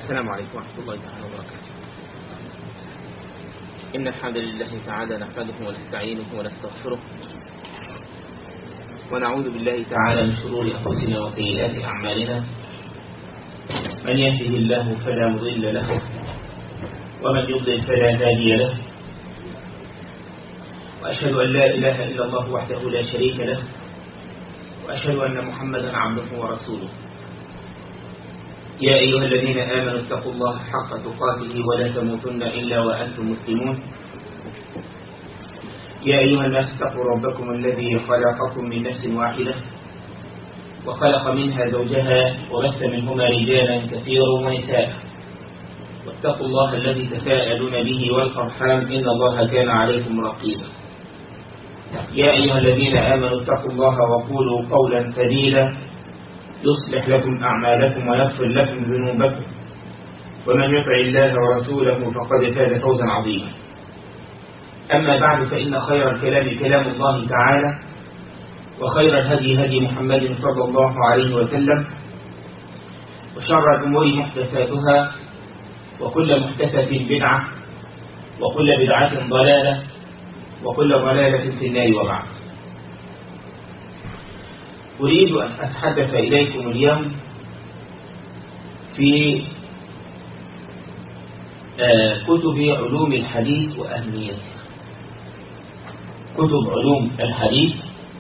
السلام عليكم ورحمة الله تعالى وبركاته إن الحمد لله تعالى نحمده ونستعينه ونستغفره ونعوذ بالله تعالى من شرور أنفسنا وسيئات أعمالنا من يهده الله فلا مضل له ومن يضلل فلا هادي له وأشهد أن لا إله إلا الله وحده لا شريك له وأشهد أن محمدا عبده ورسوله يا أيها الذين آمنوا اتقوا الله حق تقاته ولا تموتن إلا وأنتم مسلمون يا أيها الناس اتقوا ربكم الذي خلقكم من نفس واحدة وخلق منها زوجها وبث منهما رجالا كثيرا ونساء واتقوا الله الذي تساءلون به والأرحام إن الله كان عليكم رقيبا يا أيها الذين آمنوا اتقوا الله وقولوا قولا سديدا يصلح لكم أعمالكم ويغفر لكم ذنوبكم ومن يطع الله ورسوله فقد فاز فوزا عظيما أما بعد فإن خير الكلام كلام الله تعالى وخير الهدي هدي محمد صلى الله عليه وسلم وشر الأمور محدثاتها وكل محدثة بدعة وكل بدعة ضلالة وكل ضلالة في النار وبعد أريد أن أتحدث إليكم اليوم في كتب علوم الحديث وأهميتها كتب علوم الحديث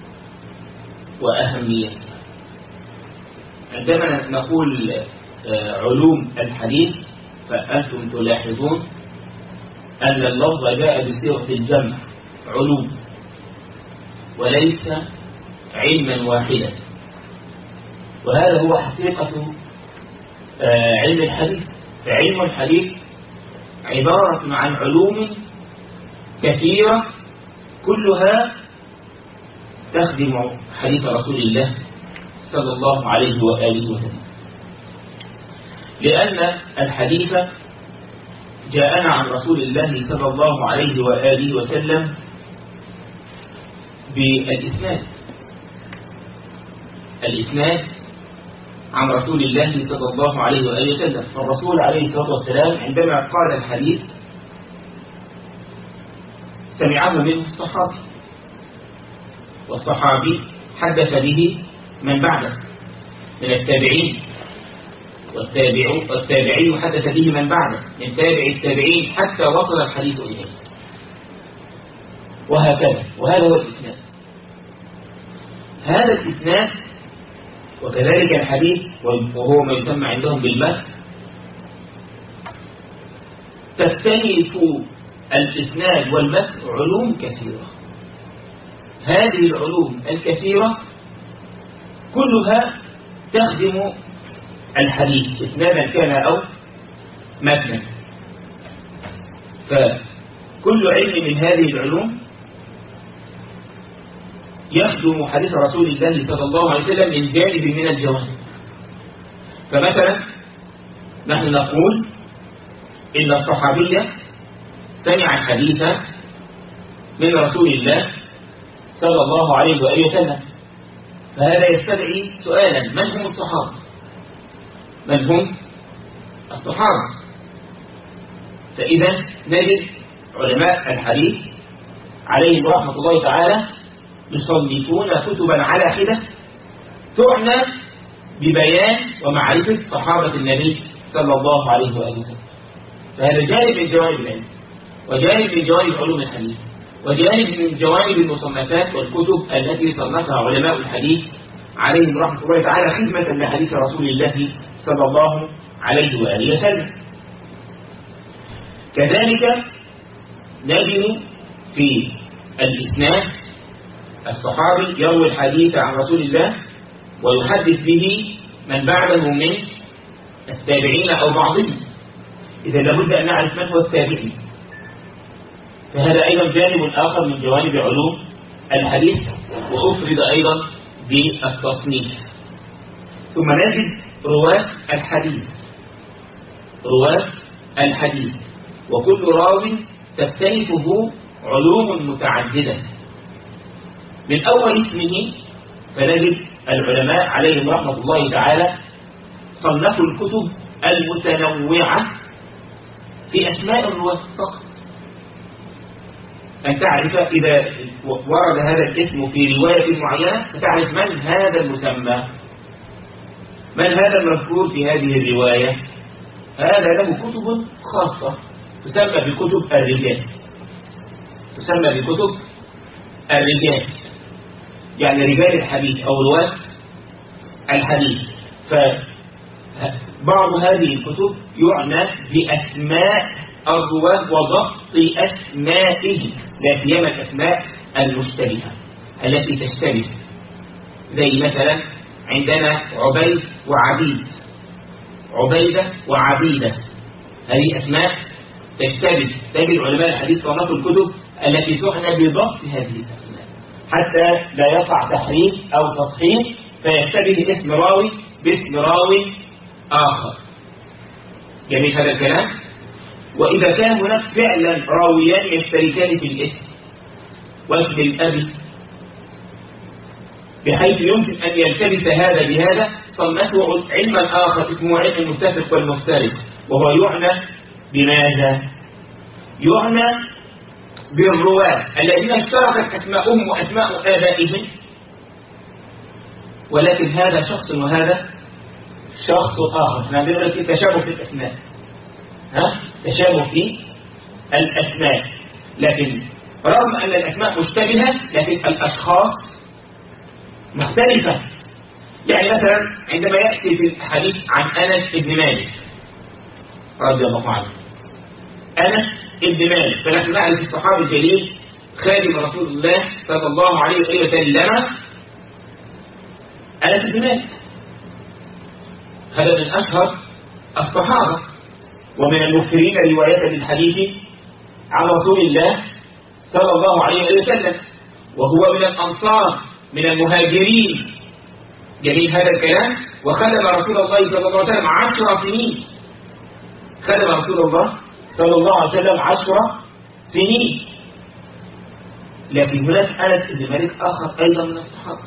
وأهميتها عندما نقول علوم الحديث فأنتم تلاحظون أن اللفظ جاء بصيغة الجمع علوم وليس علما واحدا وهذا هو حقيقة علم الحديث فعلم الحديث عبارة عن علوم كثيرة كلها تخدم حديث رسول الله صلى الله عليه وآله وسلم لأن الحديث جاءنا عن رسول الله صلى الله عليه وآله وسلم بالإسناد الإسناد عن رسول الله صلى الله عليه وآله وسلم فالرسول عليه الصلاة والسلام عندما قال الحديث سمعه منه الصحابي والصحابي حدث به من بعده من التابعين والتابع والتابعي حدث به من بعده من تابع التابعين حتى وصل الحديث إليه وهكذا وهذا هو الإسناد هذا الإسناد وكذلك الحديث وهو ما يسمى عندهم بالمس تختلف الإسناد والمس علوم كثيرة هذه العلوم الكثيرة كلها تخدم الحديث إسنادا كان أو متنا فكل علم من هذه العلوم يخدم حديث رسول الله صلى الله عليه وسلم من جانب من الجوانب فمثلا نحن نقول إن الصحابية سمع الحديث من رسول الله صلى الله عليه وآله وسلم فهذا يستدعي سؤالا من هم الصحابة من هم الصحابة فإذا نجد علماء الحديث عليهم رحمة الله تعالى يصنفون كتبا على حدة تعنى ببيان ومعرفة صحابة النبي صلى الله عليه وآله وسلم فهذا جانب من جوانب العلم وجانب من جوانب علوم الحديث وجانب من جوانب المصنفات والكتب التي صنفها علماء الحديث عليهم رحمة الله تعالى خدمة لحديث رسول الله صلى الله عليه وآله وسلم كذلك نجد في الإسناد الصحابي يروي الحديث عن رسول الله ويحدث به من بعده من التابعين أو بعضهم إذا لابد أن نعرف من هو التابعي فهذا أيضا جانب آخر من جوانب علوم الحديث وأفرد أيضا بالتصنيف ثم نجد رواة الحديث رواة الحديث وكل راو تختلفه علوم متعددة من أول اسمه فنجد العلماء عليهم رحمة الله تعالى صنفوا الكتب المتنوعة في أسماء الرواة فقط أن تعرف إذا ورد هذا الاسم في رواية معينة فتعرف من هذا المسمى من هذا المذكور في هذه الرواية هذا له كتب خاصة تسمى بكتب الرجال تسمى بكتب الرجال يعني رجال الحديث أو رواة الحديث فبعض هذه الكتب يعنى بأسماء الرواة وضبط أسمائهم لا سيما الأسماء المشتبهة التي تشتبه زي مثلا عندنا عبيد وعبيد عبيدة وعبيدة هذه أسماء تشتبه تجد علماء الحديث صنفوا الكتب التي تعنى بضبط هذه الأسماء حتى لا يقع تحريف أو تصحيح فيشتبه اسم راوي باسم راوي آخر جميل هذا الكلام وإذا كان هناك فعلا راويان يشتركان في الاسم واسم الأب بحيث يمكن أن يلتبس هذا بهذا صنفوا علما آخر اسمه علم المتفق والمفترق وهو يعنى بماذا؟ يعنى بالرواة الذين اشتركت أسماءهم وأسماء آبائهم ولكن هذا شخص وهذا شخص آخر احنا بنقول في تشابه في الأسماء ها تشابه في الأسماء لكن رغم أن الأسماء مشتبهة لكن الأشخاص مختلفة يعني مثلا عندما يأتي في الحديث عن أنس بن مالك رضي الله عنه أنس بن مالك فنحن نعرف الصحابي الجليل خادم رسول الله صلى الله عليه وسلم أنس بن مالك هذا من أشهر الصحابة ومن المكثرين رواية للحديث عن رسول الله صلى الله عليه وسلم وهو من الأنصار من المهاجرين جميل هذا الكلام وخدم رسول الله صلى الله عليه وسلم عشر سنين خدم رسول الله صلى الله عليه وسلم عشر سنين لكن هناك أنس بن مالك آخر أيضا من الصحابة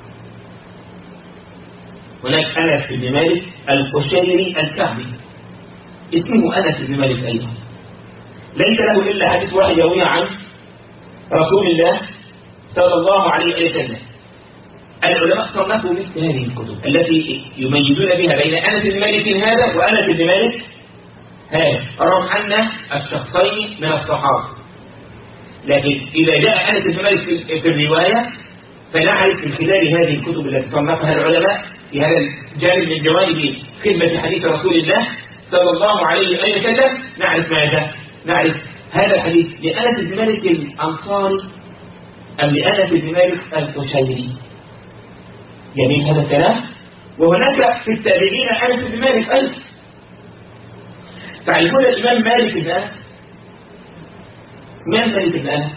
هناك أنس بن مالك القشيري الكعبي اسمه أنس بن مالك أيضا ليس له إلا حديث واحد يروي عن رسول الله صلى الله عليه وسلم العلماء صنفوا مثل هذه الكتب التي يميزون بها بين أنس بن مالك هذا وأنس بن مالك هذا رغم أن الشخصين من الصحابة لكن إذا جاء أنس بن مالك في الرواية فنعرف من خلال هذه الكتب التي صنفها العلماء في هذا الجانب من جوانب خدمة حديث رسول الله صلى الله عليه وسلم نعرف ماذا؟ نعرف هذا الحديث لأنس بن مالك الأنصاري أم لأنس بن مالك القشيري جميل هذا الكلام وهناك في التابعين أنس بن مالك أيضا تعرفون الإمام مالك بن أنس من مالك بن أنس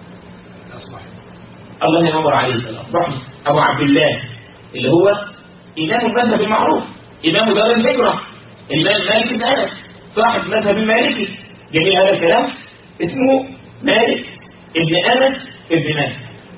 الله ينور عليه الأصبحي أبو عبد الله اللي هو إمام المذهب المعروف إمام دار الهجرة الإمام مالك بن أنس صاحب مذهب المالكي جميل هذا الكلام اسمه مالك ابن أنس ابن مالك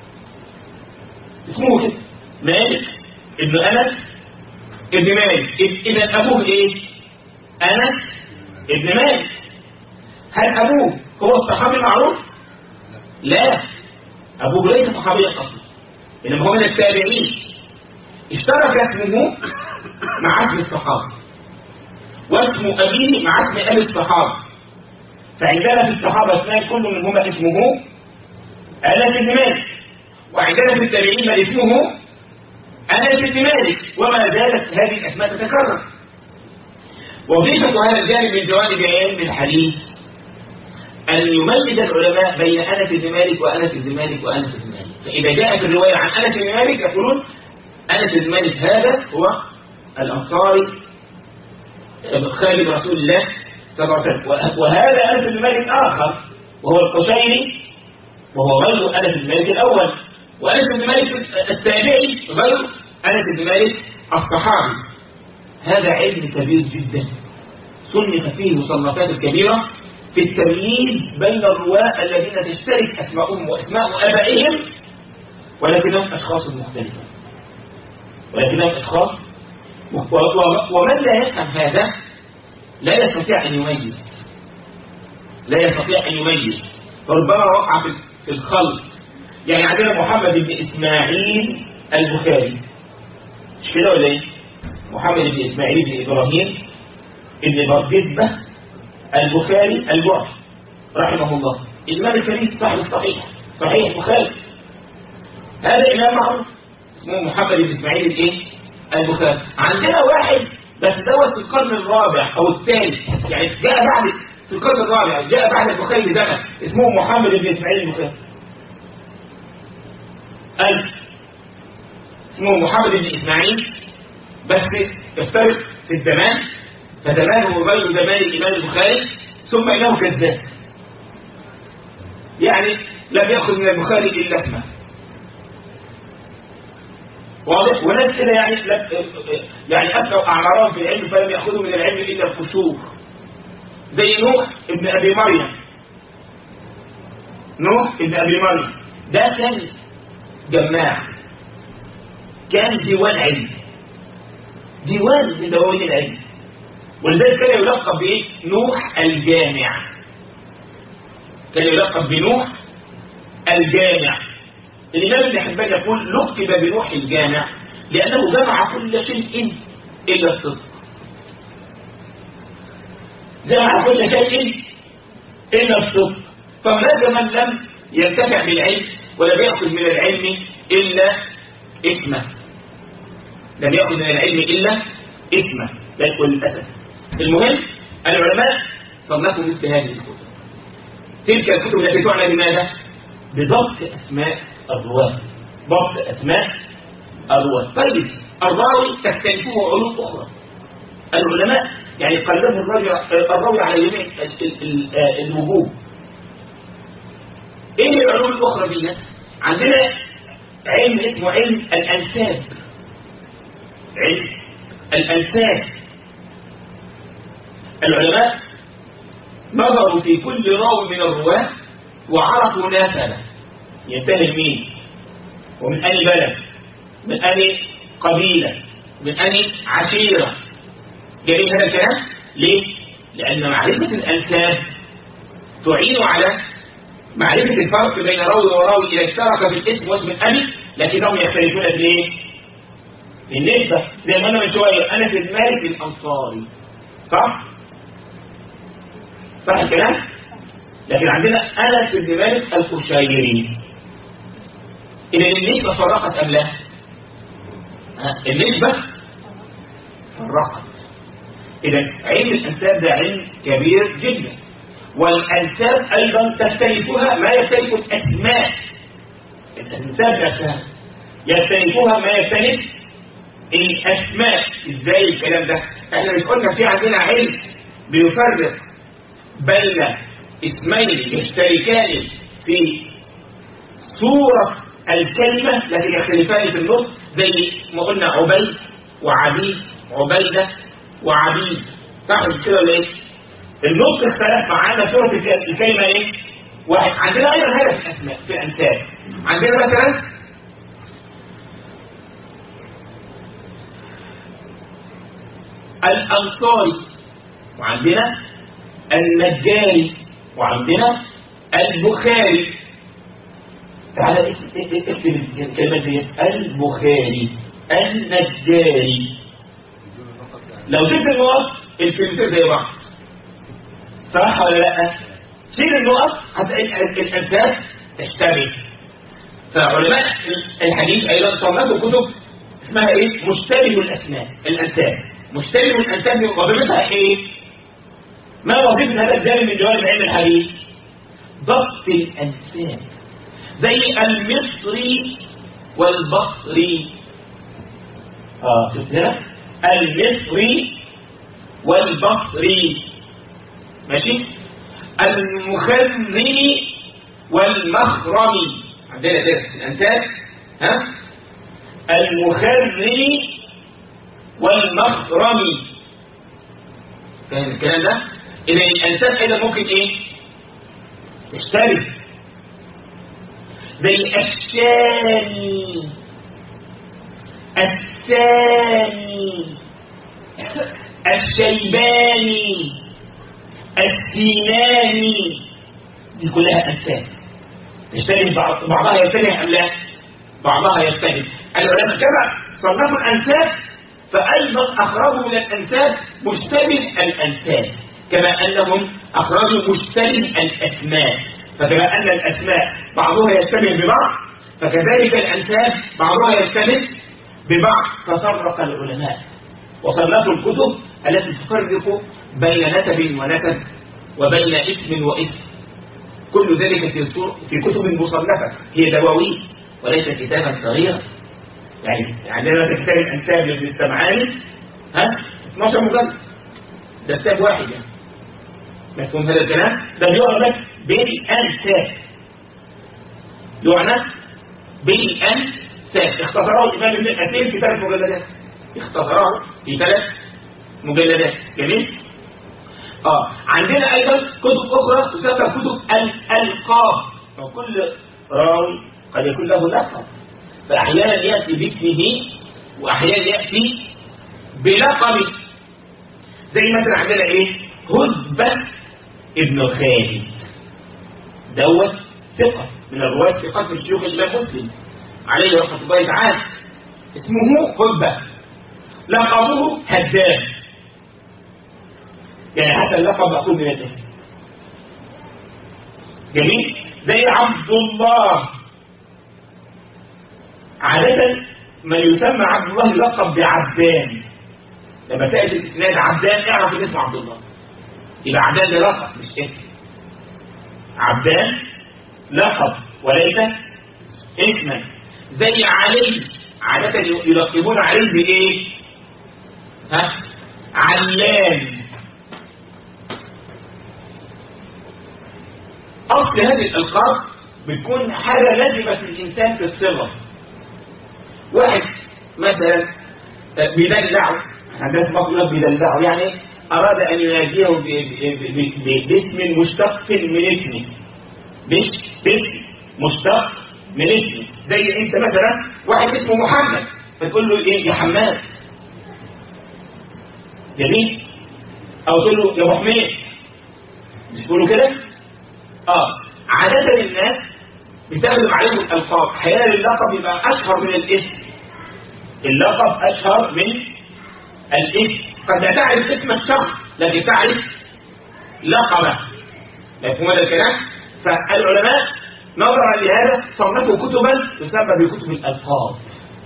اسمه كده مالك ابن أنس ابن مالك إذا أبوه إيه أنس ابن مالك هل أبوه هو الصحابي المعروف لا أبوه ليس صحابيا أصلا إنما هو من التابعين اشترك اسمه مع اسم الصحابة واسم أبيه مع اسم أبي الصحابة فعندنا في الصحابة اثنان كل منهما اسمه أنس بن مالك وعندنا في التابعين من اسمه أنس بن مالك وما زالت هذه الأسماء تتكرر وظيفة هذا الجانب من جوانب علم الحديث أن يميز العلماء بين أنس بن مالك وأنس بن مالك وأنس بن مالك فإذا جاءت الرواية عن أنس بن مالك يقولون أنس بن مالك هذا هو الأنصاري خالد رسول الله صلى الله عليه وسلم وهذا أنس بن مالك آخر وهو القشيري وهو غير أنس بن مالك الأول وأنس بن مالك التابعي غير أنس بن مالك الصحابي هذا علم كبير جدا صنف فيه مصنفات كبيرة في التمييز بين الرواة الذين تشترك أسماءهم وأسماء آبائهم ولكنهم أشخاص مختلفة ولكنهم أشخاص ومن لا يفهم هذا لا يستطيع أن يميز لا يستطيع أن يميز فربما وقع في الخلط يعني عندنا محمد بن إسماعيل البخاري مش كده ولا ايه محمد بن إسماعيل بن إبراهيم ابن بردبة البخاري الجعفي رحمه الله الإمام الكبير صاحب الصحيح صحيح البخاري هذا إمام معروف اسمه محمد بن إسماعيل الايه البخاري عندنا واحد بس دوت في القرن الرابع أو الثالث يعني جاء بعد في القرن الرابع جاء بعد البخاري بزمن اسمه محمد بن إسماعيل البخاري ألف اسمه محمد بن إسماعيل بس يفترق في الزمان فزمانه غير زمان الإمام البخاري ثم إنه كذاب يعني لم يأخذ من البخاري إلا اسمه واضح وناس كده يعني يعني أفتوا أعمارهم في العلم فلم يأخذوا من العلم إلا القشور زي نوح ابن أبي مريم نوح ابن أبي مريم ده كان جماع كان ديوان علم ديوان من دواوين العلم ولذلك كان يلقب بايه نوح الجامع كان يلقب بنوح الجامع الإمام ابن حبان يقول لقب بنوح الجامع لأنه جمع كل شيء إلا الصدق جمع كل شيء إلا الصدق فهناك من لم ينتفع بالعلم ولم يأخذ من العلم إلا إثمه لم يأخذ من العلم إلا إثمه للأسف المهم العلماء صنفوا مثل هذه الكتب تلك الكتب التي تعنى بماذا؟ بضبط أسماء الرواة ضبط أسماء الرواة طيب الراوي تختلفه علوم أخرى العلماء يعني قلبوا الراوي على جميع الوجوه ايه العلوم الاخرى دي عندنا علم اسمه علم الانساب علم الانساب العلماء نظروا في كل راوي من الرواه وعرفوا ناسبه ينتهي لمين ومن اي بلد من اي قبيله من اي عشيره جميل هذا الكلام ليه لان معرفه الانساب تعين على معرفة الفرق بين راوي وراوي إذا اشترك في الاسم واسم الأبي لكنهم يختلفون في ايه؟ في النسبة زي ما أنا من شوية أنا في المالك الأنصاري صح؟ صح الكلام؟ لكن عندنا أنا في ابن مالك القشيري إذا النسبة فرقت أم لا؟ النسبة فرقت إذا علم الأنساب ده علم كبير جدا والأنساب أيضا تختلفها ما يختلف الأسماء الأنساب نفسها يختلفها ما يختلف الأسماء إزاي الكلام ده احنا مش قلنا في عندنا علم بيفرق بين اسمين يشتركان في صورة الكلمة لكن يختلفان في النص زي ما قلنا عبيد وعبيد عبيدة وعبيد صح كده ولا ايه؟ النص اختلف معانا صورة الكلمة ايه واحد عندنا ايضا هذا في الاسماء في الانساب عندنا مثلا الانصاري وعندنا النجاري وعندنا البخاري تعالى اكتب الكلمة دي البخاري النجاري لو جبت النقط الكلمتين زي بعض صح ولا لا شيل النقط هتلاقي الانساب تشتبه فعلماء الحديث ايضا صنفوا كتب اسمها ايه مشتبه الاسماء الانساب مشتبه الانساب وظيفتها ايه ما وظيفه هذا الجانب من جوانب علم الحديث ضبط الانساب زي المصري والبصري اه شفت هنا المصري والبصري ماشي المخري والمخرمي عندنا درس الانتاج ها المخري والمخرمي فاهم الكلام ده اذا الانسان ايضا ممكن ايه يشترك زي الشامي الثاني الشيباني السيناني دي كلها أنساب تشتري بعض بعضها يشتري أم لا بعضها يشتري العلماء كما صنفوا الأنساب فأيضا أخرجوا من الأنساب مشتمل الأنساب كما أنهم أخرجوا مشتمل الأسماء فكما أن الأسماء بعضها يشتمل ببعض فكذلك الأنساب بعضها يشتمل ببعض ففرق العلماء وصنفوا الكتب التي تفرق بين نسب ونسب وبين اسم واسم كل ذلك في في كتب مصنفة هي دواوين وليس كتابا صغيرا يعني عندنا يعني كتاب الأنساب لابن السمعاني ها 12 مجلد ده كتاب واحد يعني مفهوم هذا الكلام ده بيعنى بالأنساب يعنى بالأنساب اختصره الإمام ابن الأثير في ثلاث مجلدات اختصره في ثلاث مجلدات جميل اه عندنا ايضا كتب اخرى تسمى كتب الالقاب وكل راوي قد يكون له لقب فاحيانا ياتي باسمه واحيانا ياتي بلقبه زي مثلا عندنا ايه هزبة ابن خالد دوت ثقة من الرواة ثقة من شيوخ الإمام مسلم عليه رحمة الله تعالى اسمه هزبة لقبه هدام يعني حتى اللقب مأخوذ من الاسم جميل زي عبد الله عادة ما يسمى عبد الله لقب بعبدان لما تأتي الإسناد عبدان اعرف ان اسمه عبد الله يبقى عبدان ده لقب مش اسم عبدان لقب وليس اسما زي علي عادة يلقبون عليه بإيه؟ ها؟ علام أصل هذه الألقاب بتكون حاجة لازمة في الإنسان في الصغر واحد مثلا بيدلعه عندنا في مصر بيدلعه يعني أراد أن يناديه باسم مشتق من اسمه مش باسم مشتق من اسمه زي انت مثلا واحد اسمه محمد فتقول له ايه يا حماد جميل او تقول له يا ابو حميد مش تقولوا كده اه عادة الناس بتغلب عليهم الألقاب احيانا اللقب يبقى أشهر من الاسم اللقب أشهر من الاسم قد لا تعرف اسم الشخص لكن تعرف لقبه مفهوم هذا الكلام فالعلماء نظرا لهذا صنفوا كتبا تسمى بكتب الألقاب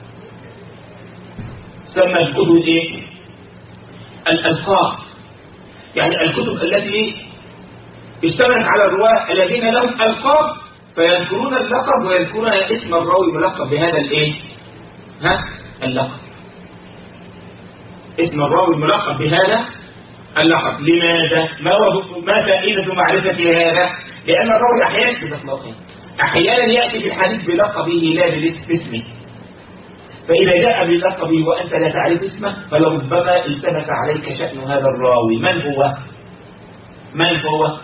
تسمى الكتب ايه الألقاب يعني الكتب التي اشتملت على الرواة الذين لهم ألقاب فيذكرون اللقب ويذكرون اسم الراوي ملقب بهذا الايه ها اللقب اسم الراوي ملقب بهذا اللقب لماذا ما هو ما فائدة معرفة هذا لأن الراوي أحيانا بإطلاقه أحيانا يأتي في الحديث بلقبه لا باسمه فإذا جاء بلقبه وأنت لا تعرف اسمه فلربما التبس عليك شأن هذا الراوي من هو من هو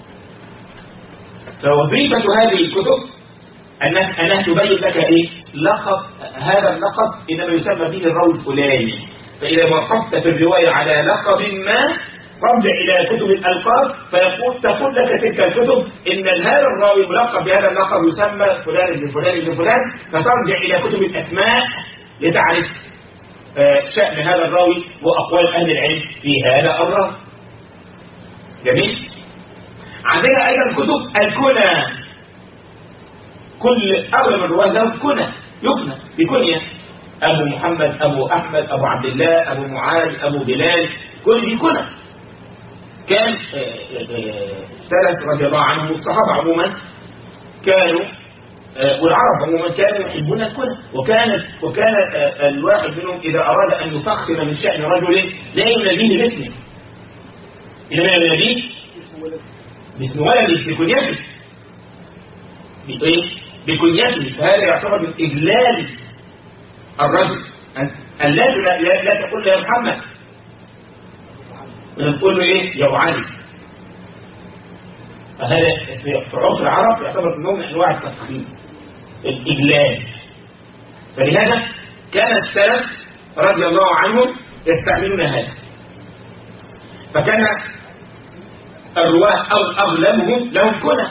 فوظيفة هذه الكتب أنها, أنها تبين لك إيه لقب هذا اللقب إنما يسمى به الراوي الفلاني فإذا وقفت في الرواية على لقب ما رجع إلى كتب الألقاب فيقول تقول لك تلك الكتب إن هذا الراوي ملقب بهذا اللقب يسمى فلان ابن فلان ابن فلان فترجع إلى كتب الأسماء لتعرف شأن هذا الراوي وأقوال أهل العلم في هذا الراوي جميل عندنا أيضا كتب الكنى كل أغلب الرواة له كنى يكنى بكنية أبو محمد أبو أحمد أبو عبد الله أبو معاذ أبو بلال كل دي كنى كان السلف رضي الله عنهم والصحابة عموما كانوا والعرب عموما كانوا يحبون الكنى وكانت وكان الواحد منهم إذا أراد أن يفخر من شأن رجل لا يناديه باسمه إنما يناديه باسم ولده بكنيته بإيه؟ بكنيته فهذا يعتبر من إجلال الرجل أن لا, لا, لا تقول له يا محمد ونقول له إيه يا أبو علي فهذا في عرف العرب يعتبر نوع من أنواع التفخيم الإجلال فلهذا كان السلف رضي الله عنهم يستعملون هذا فكان الرواة أو أغلبهم لهم كنى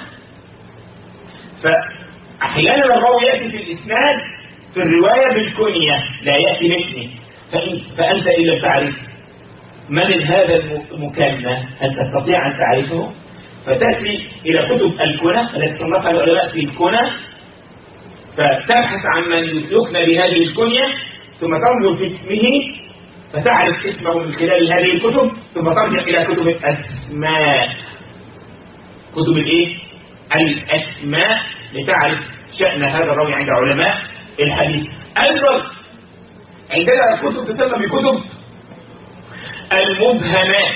فأحيانا الراوي يأتي في الإسناد في الرواية بالكنية لا يأتي باسمه فإن- فأنت إن لم تعرف من هذا المكنى هل تستطيع أن تعرفه فتأتي إلى كتب الكنى التي صنفها العلماء في الكنى فتبحث عن من يكنى بهذه الكنية ثم تنظر في اسمه فتعرف اسمه من خلال هذه الكتب ثم ترجع إلى كتب الأسماء كتب الإيه؟ الأسماء لتعرف شأن هذا الراوي عند علماء الحديث أيضا عندنا الكتب تسمى بكتب المبهمات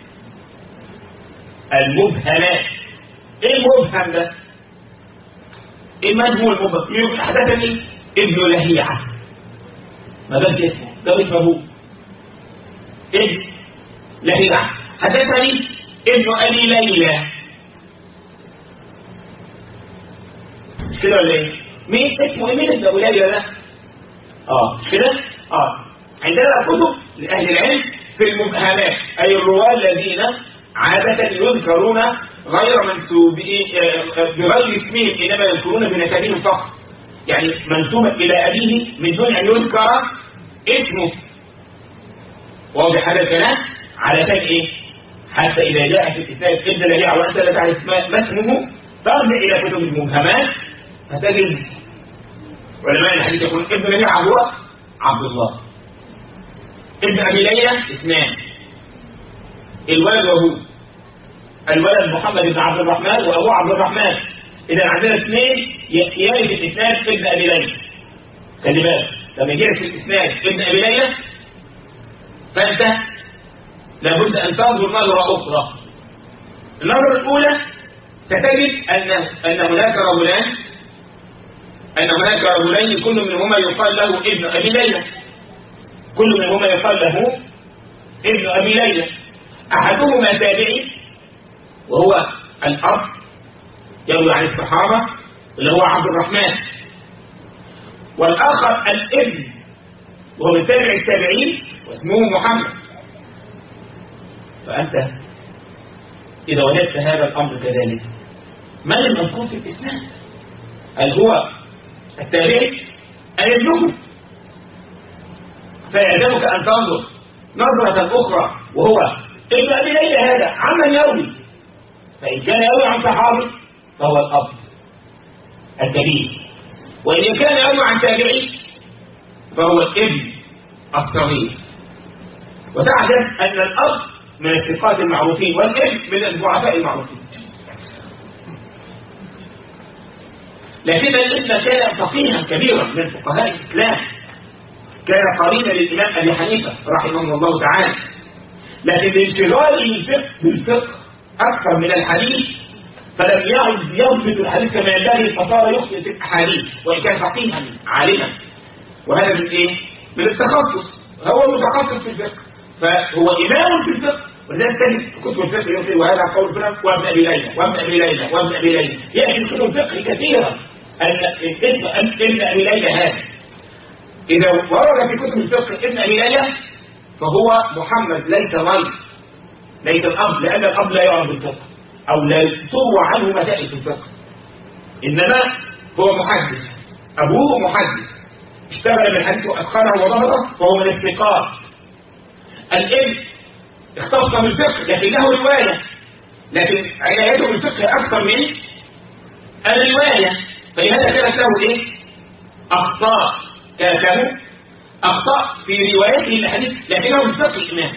المبهمات ايه المبهم ده ايه مجموع المبهم يقول حدثني ابن لهيعة ما ده اسمه ده اسمه ابوه ابن لهيعة حدثني ابن ابي ليلى مش كده ولا ايه مين اسمه ايه مين ابن ابو ليلى ده اه مش كده اه عندنا كتب لاهل العلم في المبهمات اي الرواه الذين عادة يذكرون غير منسوبين بغير اسمهم انما يذكرون بنسبهم فقط يعني منسوبا الى ابيه من دون ان يذكر اسمه واضح هذا الكلام على تاج ايه حتى اذا جاء في الكتاب ابن لهيعة وانت لا تعرف ما ما اسمه ترجع الى كتب المبهمات فتجد علماء الحديث يقول ابن لهيعة هو عبد الله ابن ابي ليلى اثنان الولد وابوه الولد محمد بن عبد الرحمن وابوه عبد الرحمن اذا عندنا اثنين ياتيان في الاسناد ابن ابي ليلى خلي بالك لما يجي في الاسناد ابن ابي ليلى فانت لابد ان تنظر نظره اخرى النظره الاولى ستجد ان ان هناك رجلان ان هناك رجلين كل منهما يقال له ابن ابي ليلى كل منهما يقال له ابن ابي ليلى احدهما تابعي وهو الاب يروي عن الصحابه اللي هو عبد الرحمن والاخر الابن وهو من تابع التابعين واسمه محمد فانت اذا وجدت هذا الامر كذلك من المذكور في الاسلام هل هو التابعي ام ابنه فيعجبك أن تنظر نظرة أخرى وهو ابن أبي ليلى هذا عمن يروي فإن كان يروي عن صحابي فهو الأب الكبير وإن كان يروي عن تابعي فهو الابن الصغير وتعجب أن الأب من الثقات المعروفين والابن من الضعفاء المعروفين لكن الابن كان فقيها كبيرا من فقهاء الإسلام كان قريبا للإمام أبي حنيفة رحمه الله تعالى لكن لانشغاله الفقه بالفقه أكثر من الحديث فلم يعد يضبط الحديث كما ينبغي فصار يخطئ في الأحاديث وإن كان فقيها عالما وهذا من إيه؟ من التخصص هو متخصص في الفقه فهو إمام في الفقه ولذلك تجد كتب الفقه يقول وهذا قول فلان وابن أبي ليلى وابن أبي ليلى وابن أبي ليلى يأتي كتب الفقه كثيرا أن ابن ابن أبي ليلى هذا إذا ورد في كتب الفقه ابن أبي ليلى فهو محمد ليس غير ليس الأب لأن الأب لا يعرف الفقه أو لا تروى عنه مسائل في الفقه إنما هو محدث أبوه محدث اشتغل بالحديث وأتقنه وضبطه فهو من الثقات الابن اختص بالفقه لكن له رواية لكن عنايته بالفقه أكثر من الرواية فلهذا كانت له إيه؟ أخطاء كانت له أخطاء في روايته الحديث لكنه الفقه إمام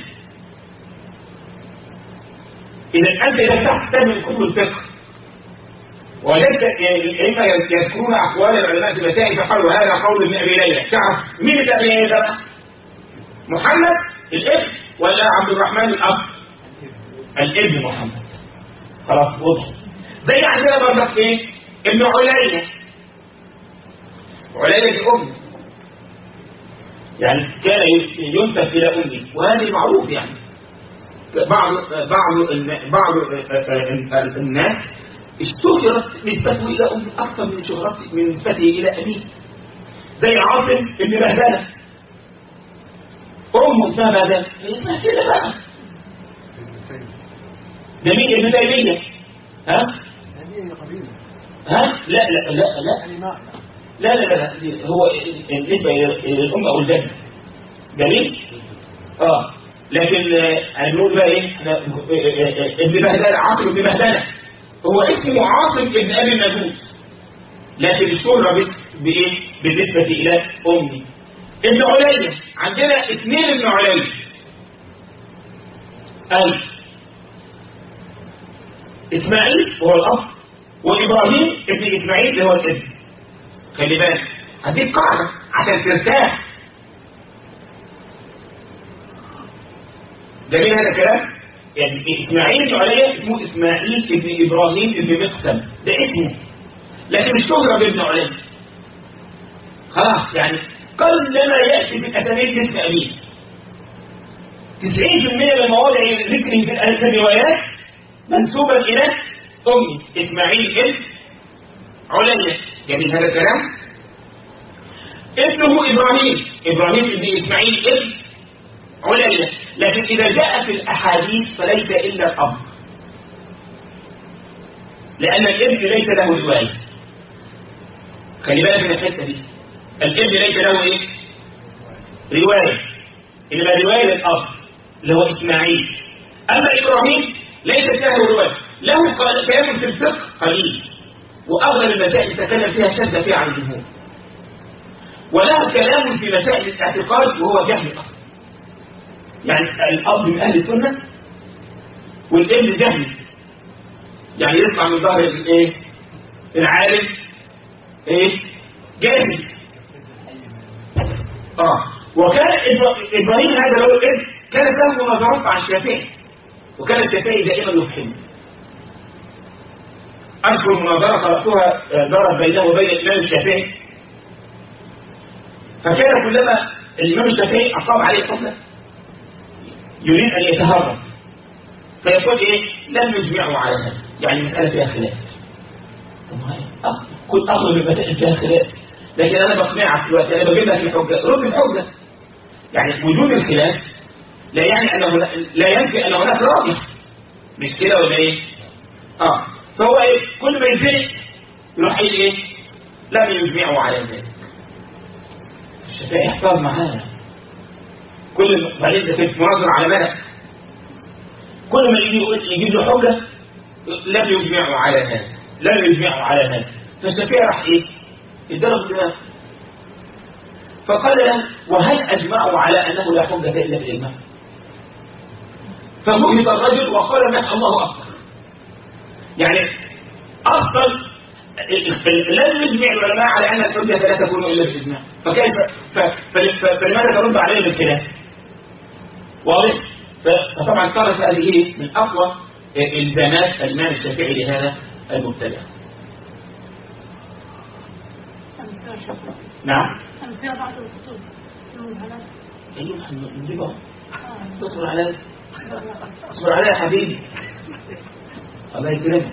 إذا أنت إذا تحتاج من كتب الفقه وجدت الأئمة يذكرون أقوال العلماء في المسائل فقالوا هذا قول ابن أبي ليلى تعرف مين ابن أبي ليلى ده؟ محمد الابن ولا عبد الرحمن الأب؟ الابن محمد خلاص واضح زي عندنا برضك ايه؟ ابن علية علية دي أم يعني كان ينسب إلى أمي وهذه معروف يعني بعض بعض بعض الناس اشتهرت نسبته الى امه اكثر من شهرته من نسبته الى ابيه زي عاصم ابن بهدله امه اسمها بهدله اسمها كده بقى ده مين ابن تيمية ها هذه قبيلة ها لا لا لا لا يعني ما لا لا لا, لا. هو بالنسبة للأم أو الجد جميل اه لكن آه، هنقول بقى ايه احنا آه، آه، آه، ابن بهدلة عاصم ابن بهدلة هو اسمه عاصم ابن ابي النجوس لكن الشهرة بس- بايه بالنسبة الى امي ابن عليا عندنا اثنين ابن عليا ألف اسماعيل هو الاب وابراهيم ابن اسماعيل اللي هو الابن خلي بالك هديك قاعدة عشان ترتاح جميل هذا الكلام يعني اسماعيل بن عليا اسمه اسماعيل ابن ابراهيم ابن مقسم ده اسمه لكن مش تهرب ابن عليا خلاص يعني قلما ياتي في الاسانيد اسم امين 90% من مواضع ذكره في الأ- في الروايات منسوبا الى امي اسماعيل ابن عليا جميل هذا الكلام ابنه ابراهيم ابراهيم ابن اسماعيل ابن عليا لكن إذا جاء في الأحاديث فليس إلا الأب لأن الابن ليس له رواية خلي بالك من الحتة دي الابن ليس له إيه؟ رواية إنما رواية للأب اللي هو إسماعيل أما إبراهيم ليست له رواية له قال- كلام في الفقه قليل وأغلب المسائل تكلم فيها شد فيها عن الجمهور وله كلام في مسائل الاعتقاد وهو جهل أصلا يعني الأب من أهل السنة والابن جهل يعني يطلع من ظهر الايه العالم ايه جاهل اه وكان إبرا- ابراهيم هذا لو الابن كانت له مناظرات مع الشافعي وكان الشافعي دائما يفهم اذكر مناظره قراتها آه، دارت بينه وبين الامام الشافعي فكان كلما الامام الشافعي اقام عليه حكمه يريد أن يتهرب فيقول إيه لم يجمعوا على هذا يعني مسألة فيها خلاف طب ما هي أه، كل أغلب المسائل فيها خلاف لكن أنا بقنعك دلوقتي أنا بجيب لك الحجة رد الحجة يعني وجود الخلاف لا يعني أن هنا لا ينفي أن هناك راجح مش كده ولا إيه؟ أه فهو إيه كل ما يزنق يروح قايل إيه لم يجمعوا على ذلك الشافعي احتار معانا كل ما بعدين ده كنت مناظر على ملك كل ما يجي يقول يجيب له حجه لم يجمعوا على هذا لم يجمعوا على هذا فالشافعي راح ايه يضرب دماغه فقال له وهل اجمعوا على انه لا حجه الا بالاجماع فبهت الرجل وقال لك الله اكبر يعني اصلا لم يجمع العلماء على ان الحجه لا تكون الا بالاجماع فكيف ف- ف- ف- فلماذا ترد عليه بالخلاف واضح ف- فطبعا صارت هذه من اقوى الزامات الامام الشافعي لهذا المبتدع أمثال شكرا نعم أمثال بعض الكتب المنهلات ايوه نجيبها آه. تصبر عليا اصبر عليا يا حبيبي الله يكرمك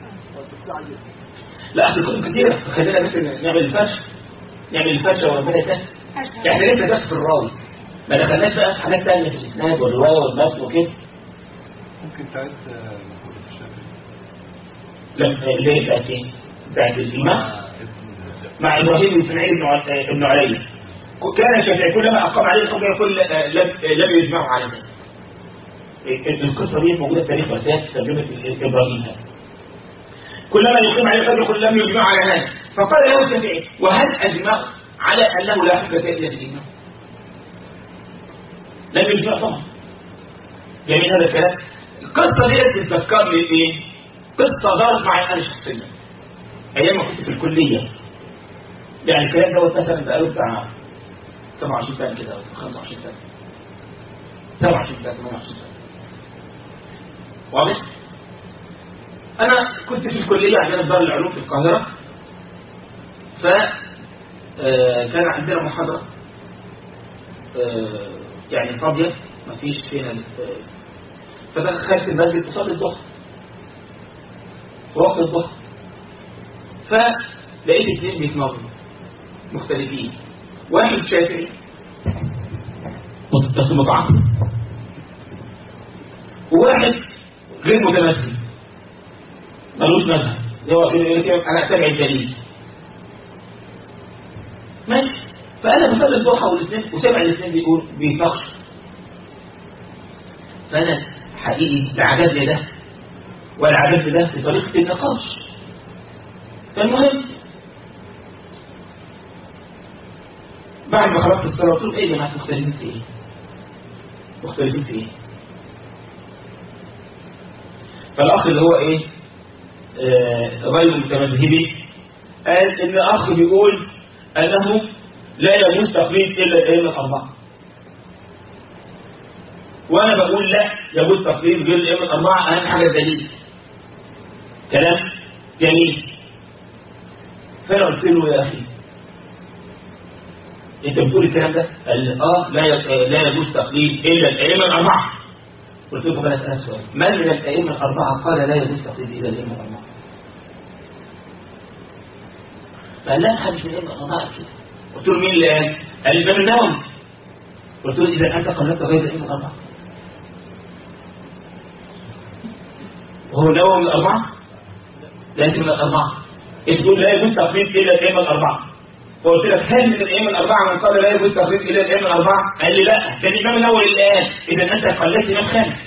لا اصل كتب كتيرة خلينا بس نعمل الفرش نعمل الفرش وربنا يسهل احنا لسه بس في الراوي ما دخلناش بقى في حاجات تانية في الاسناد والرواية والمتن وكده ممكن تعد آه، مقولة الشافعي لا ليه بقت ايه؟ بقت الإمام مع ابن مع إبراهيم بن إسماعيل بن ع- بن علي كان الشافعي كلما أقام عليه الحكم يقول آه، لم آه، لم يجمعوا على ذلك إيه، القصة دي موجودة في تاريخ وسائل ترجمة إبراهيم هذا كلما يقيم عليه الحكم يقول لم يجمعوا على هذا فقال له الشافعي وهل أجمعوا على أنه لا حكمة إلا بالإمام لم يجمع طبعا جميل هذا الكلام القصة دي تتذكرني إيه؟ قصة دارت معي أنا شخصيا أيام ما كنت في الكلية يعني الكلام دوت مثلا بقاله بتاع 27 سنة كده أو 25 سنة 27 سنة 28 سنة واضح؟ أنا كنت في الكلية عندنا في دار العلوم في القاهرة ف آه، كان عندنا محاضرة آه، يعني فاضية مفيش فيها آه، فدخلت المسجد أصلي الظهر في وقت الظهر فلقيت اثنين بيتناظروا مختلفين واحد شافعي بس متعصب وواحد غير متمثل ملوش مذهب هو كده يقول لك انا اتبع الدليل ماشي فانا بصلي الضحى والاثنين وسامع الاثنين بيقول بيتناقش فانا حقيقي لا عجبني ده ولا عجبني ده في طريقه النقاش فالمهم بعد ما خلصت الصلاه قلت لهم ايه يا جماعه مختلفين في ايه؟ مختلفين في ايه؟ فالاخ اللي هو ايه؟ آه، غير متمذهبي قال ان اخ بيقول انه لا يجوز تقليد الا الائمه الاربعه وانا بقول لا يجوز تقليد غير الائمه الاربعه اهم حاجه الدليل كلام جميل فانا قلت له يا اخي انت بتقول الكلام ده قال لي اه لا ي- لا يجوز تقليد الا الائمه الاربعه قلت له طب انا اسالك سؤال من من الائمه الاربعه قال لا يجوز تقليد الا الائمه الاربعه فقال لا محدش من الائمه الاربعه كده قلت له مين اللي قال؟ قال الامام النووي قلت له اذا انت قلدت غير الائمه الاربعه وهو النووي من الاربعه؟ ليس من الاربعه انت تقول لا يجوز تقليد الا الائمه الاربعه فقلت لك هل من الائمه الاربعه من قال لا يجوز تقليد الا الائمه الاربعه؟ قال لي لا كان الامام الاول اللي قال اذا انت قلدت امام خامس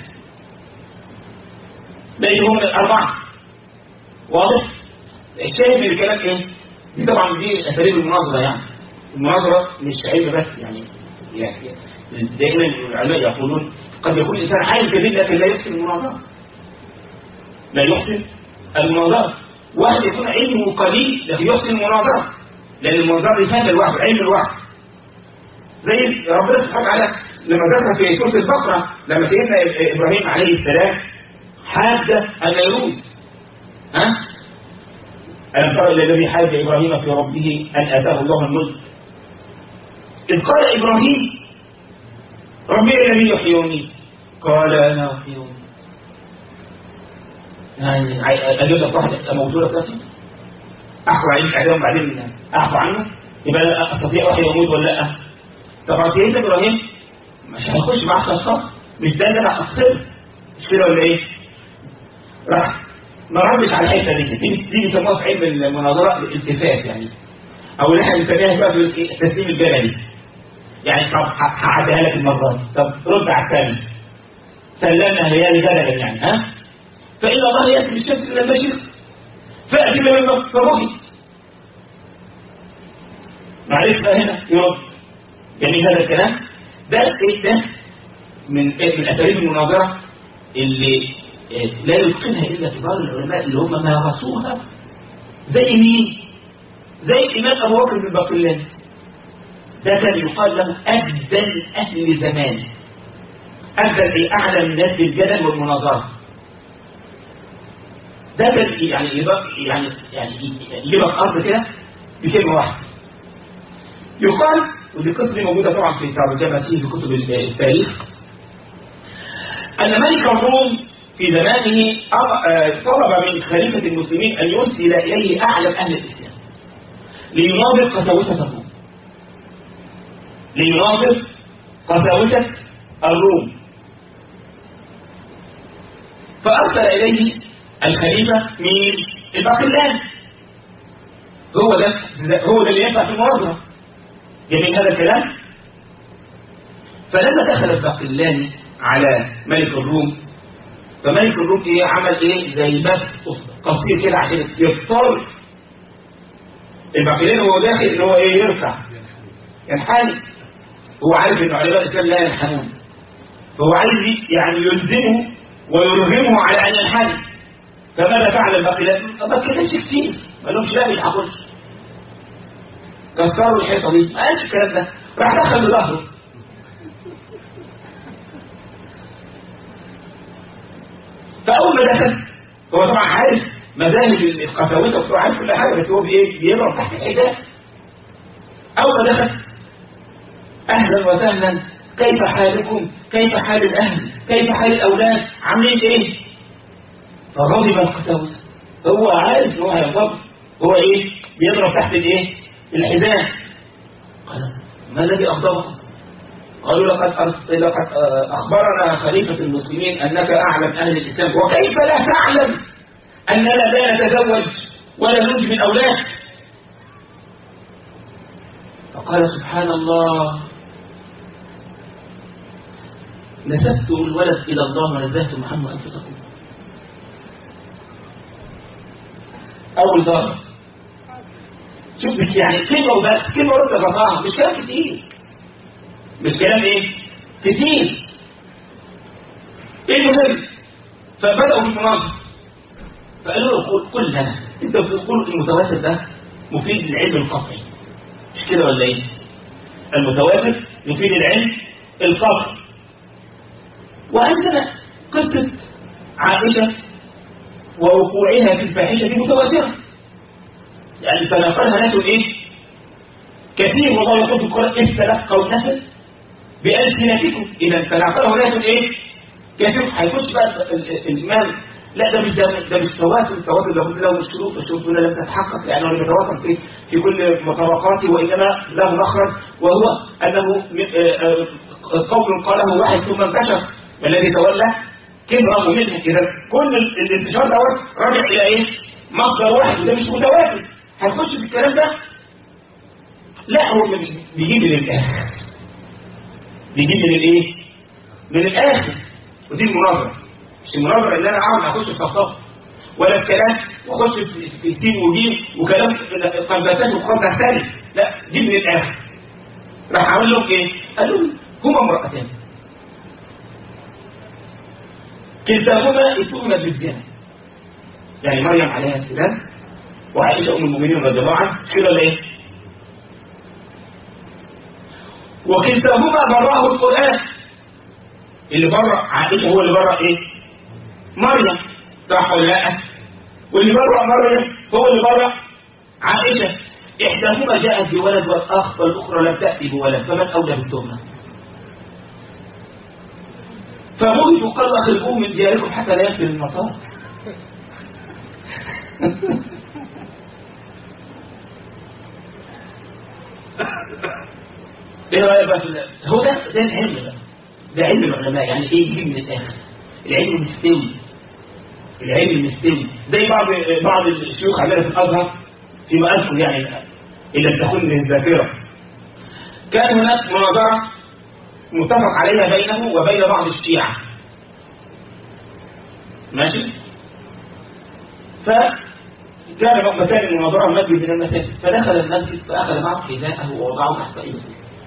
لان هو من الاربعه واضح؟ الشاهد من الكلام ايه؟ دي طبعا دي اساليب المناظره يعني المناظره مش علم بس يعني يعني دائما العلماء يقولون قد يكون الانسان عالم كبير لكن لا يحسن المناظره لا يحسن المناظره واحد يكون علمه قليل لكن يحسن المناظره لان المناظره رساله لوحده علم لوحده زي ربنا سبحانه وتعالى لما ذكر في سوره البقره لما سيدنا ابراهيم عليه السلام حاد النيروز ها ألم تر إلى الذي حاج إبراهيم في ربه أن آتاه الله الملك إذ قال إبراهيم ربي الذي يحيوني قال أنا أحيوني يعني أجيب لك واحد موجودة ثلاثة أحكم عليه إعدام وبعدين أعفو عنه يبقى أنا أستطيع واحد يموت ولا لأ طبعا سيدنا إبراهيم مش هيخش معاك خلاص مش ده اللي أنا أخسر مش كده ولا إيه؟ راح ما ردش على الحته دي دي دي بيسموها في علم المناظره الالتفات يعني او اللي احنا بنسميها بقى في التسليم الجدلي يعني طب ه- هعديها لك المره دي طب رد على الثاني سلمنا هي جدلا يعني ها فان الله ياتي بالشمس الى المشرق فاتي من المغرب فبغي معلش بقى هنا يرد جميل هذا الكلام ده ايه ده من من اساليب المناظره اللي لا يتقنها إلا كبار العلماء اللي هم مارسوها زي مين؟ زي الإمام أبو بكر بن البقلاني ده كان يقال له أجدل أهل زمان أجدل في أعلم الناس بالجدل والمناظرة ده كان يعني يبقى يعني يعني يجيبك أرض كده بكلمة واحدة يقال ودي قصة دي موجودة طبعا في ترجمة في كتب التاريخ أن ملك الروم في زمانه أر- آه، طلب من خليفة المسلمين أن يرسل إليه أعلم أهل الإسلام ليناظر قساوسة الروم ليناظر قساوسة الروم فأرسل إليه الخليفة من الباقلان هو ده هو ده اللي ينفع في المناظرة جميل هذا الكلام فلما دخل الباقلاني على ملك الروم فملك الروم ايه عمل ايه زي بس قصير كده عشان يضطر الباقلاني وهو داخل ان هو ايه يرفع ينحني هو عارف ان علماء الاسلام لا ينحنون فهو عايز يعني يلزمه ويرغمه على ان ينحني فماذا فعل الباقلاني؟ ما اتكلمش كتير ما لهمش لا مش هخش كسروا الحيطه دي ما قالش الكلام ده راح دخل بظهره فاول ما دخل هو طبعا عارف مذاهب القساوسه وبتوع عارف كل حاجه بس هو بي- بيضرب تحت الحجاب اول ما دخل اهلا وسهلا كيف حالكم كيف حال الاهل كيف حال الاولاد عاملين ايه فغضب القساوسه هو عارف ان هو هيغضب هو ايه بيضرب تحت الايه الحزام قال ما الذي اغضبكم قالوا لقد أرس- لقد آه، أخبرنا خليفة المسلمين أنك أعلم أهل الإسلام وكيف لا تعلم أننا لا نتزوج ولا ننجب الأولاد فقال سبحان الله نسبت الولد إلى الله ونزهتم عنه أنفسكم أول ضرب شوف مش يعني كلمة وبس كلمة ورد غطاها مش كلام كتير مش كلام ايه كتير ايه المهم فبدأوا بالمناظر فقالوا له قول قل لنا انت بتقول المتواتر ده مفيد للعلم القطعي مش كده ولا ايه المتواتر يفيد العلم القطعي وعندنا قصة عائشة ووقوعها في الفاحشة متواترة يعني تناقلها ناس ايه كثير والله يقول في القرآن إذ تلقوا النفس بألسنتكم إذا تناقله ناس ايه كثير هيخش بقى ال- ال- الإمام لا ده مش ده ده مش تواتر التواتر ده له الشروط الشروط هنا لم تتحقق يعني هو يتواتر في في كل مطابقاته وإنما له مخرج وهو أنه م- آه، آه، قول قاله واحد ثم انتشر الذي تولى كبره منه إذا كل ال- الانتشار دوت راجع إلى إيه؟ مصدر واحد وده مش متواتر هنخش في الكلام ده لا هو بي- بيجيب من الآخر بيجيب من الإيه؟ من الآخر ودي المناظرة مش المناظرة اللي أنا عاوز أخش في فلسفة ولا الكلام واخش في في سين وجيم وكلام قلبتان وقلب ثالث لا جيب من الآخر راح أقول لهم إيه؟ قال لهم هما امرأتان كلتاهما اتهمت بالزنا يعني مريم عليها السلام وعائشة أم المؤمنين رضي الله عنها مش كده ولا إيه؟ وكلتاهما براه القرآن اللي برأ عائشة هو اللي برأ إيه؟ مريم صح ولا لا؟ واللي برأ مريم هو اللي برأ عائشة إحداهما جاءت بولد والآخر والأخرى لم تأتي بولد فمن أولى بالتهمة؟ فموجوا قالوا أخرجوه من دياركم حتى لا يقتل المصائب ايه رايك بقى في ال- هو ده ده العلم بقى ده علم العلماء يعني ايه يجيب من الاخر العلم المستوي العلم المستوي زي بعض بعض الشيوخ عندنا في الازهر فيما اذكر يعني ان لم تكن من الذاكره كان هناك مناظره متفق عليها بينه وبين بعض الشيعة ماشي فكان مكان المناظرة مسجد من المساجد فدخل المسجد فأخذ معه حذاءه ووضعه تحت إيده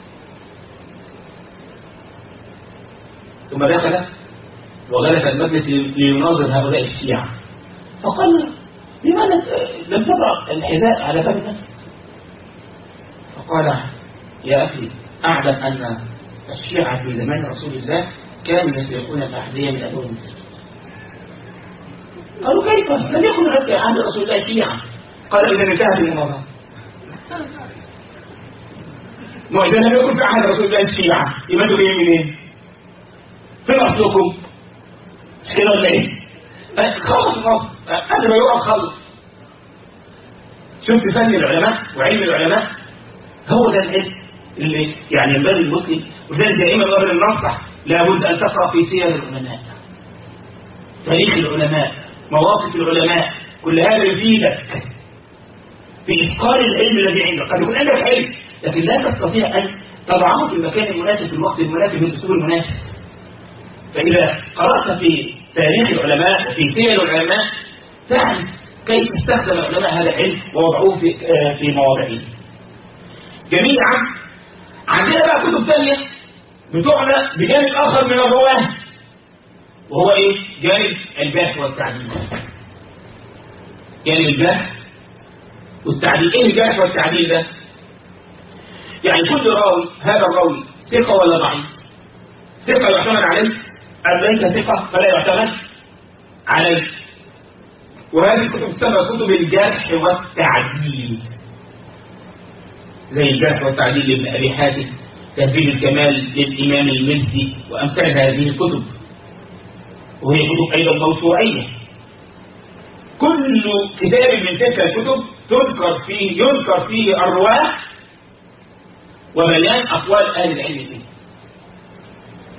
ثم دخل وجلس المجلس ليناظر هؤلاء الشيعة فقال لماذا لم تضع الحذاء على باب المسجد فقال يا أخي أعلم أن الشيعة في زمان رسول الله كانوا يسرقون الأحذية من أبواب المسجد قالوا كيف؟ لم يكن حتى عند رسول الله شيعة قال إذا انتهت المناظرة ما إذا لم يكن في عهد رسول الله الشيعة يبقى انتوا جايين منين؟ فين أصلكم؟ مش كده ولا إيه؟ أه، خلص خلص قبل ما يقف خلص شفت فن العلماء وعلم العلماء هو ده العلم اللي يعني ينبغي المسلم وذلك دائما قبل النصح لابد ان تقرا في سير العلماء تاريخ العلماء مواقف العلماء كل هذا يفيدك في اتقان العلم الذي عندك قد يكون عندك علم لكن لا تستطيع ان تضعه في المكان المناسب في الوقت المناسب في الاسلوب المناسب فاذا قرات في تاريخ العلماء وفي سير العلماء تعرف كيف استخدم العلماء هذا العلم ووضعوه في آه، في مواضعه جميعا عندنا بقى كتب ثانية بتعنى بجانب آخر من الرواه وهو إيه؟ جانب البحث والتعديل جانب البحث والتعديل إيه البحث والتعديل ده؟ يعني كل راوي هذا الراوي ثقة ولا ضعيف؟ ثقة يعتمد عليه أم ليس ثقة فلا يعتمد عليه وهذه الكتب تسمى كتب الجرح والتعديل زي الجرح والتعديل لابن أبي حاتم تهذيب الكمال للإمام المزي وأمثال هذه الكتب وهي كتب أيضا موسوعية كل كتاب من تلك الكتب تذكر فيه يذكر فيه الرواة وبيان أقوال أهل العلم فيه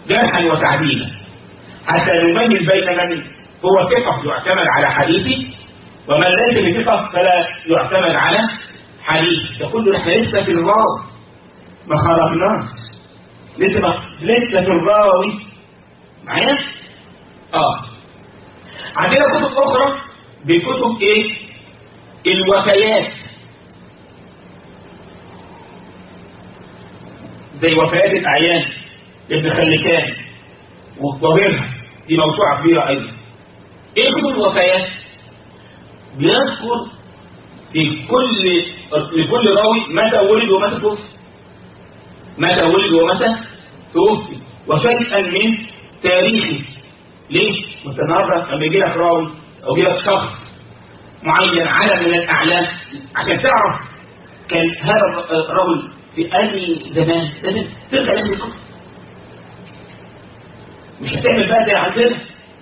جرحا وتعديلا حتى نميز بين من هو ثقة يعتمد على حديثه ومن ليس بثقة فلا يعتمد على حديث يقول احنا لسه في الراوي ما خرجناش لسه ما لسه في الراوي معايا؟ اه عندنا كتب اخرى بكتب ايه؟ الوفيات زي وفيات الاعيان لابن خلكان وغيرها دي موسوعه كبيره ايضا ايه كتب الوفيات؟ بيذكر في كل لكل راوي متى ولد ومتى توفي متى ولد ومتى توفي وشيئا من تاريخه ليه؟ وانت النهارده لما يجي لك راوي او يجي لك شخص معين علم من الاعلام عشان تعرف كان هذا الرجل في اي زمان لازم ترجع لازم القصه مش هتعمل بقى زي عندنا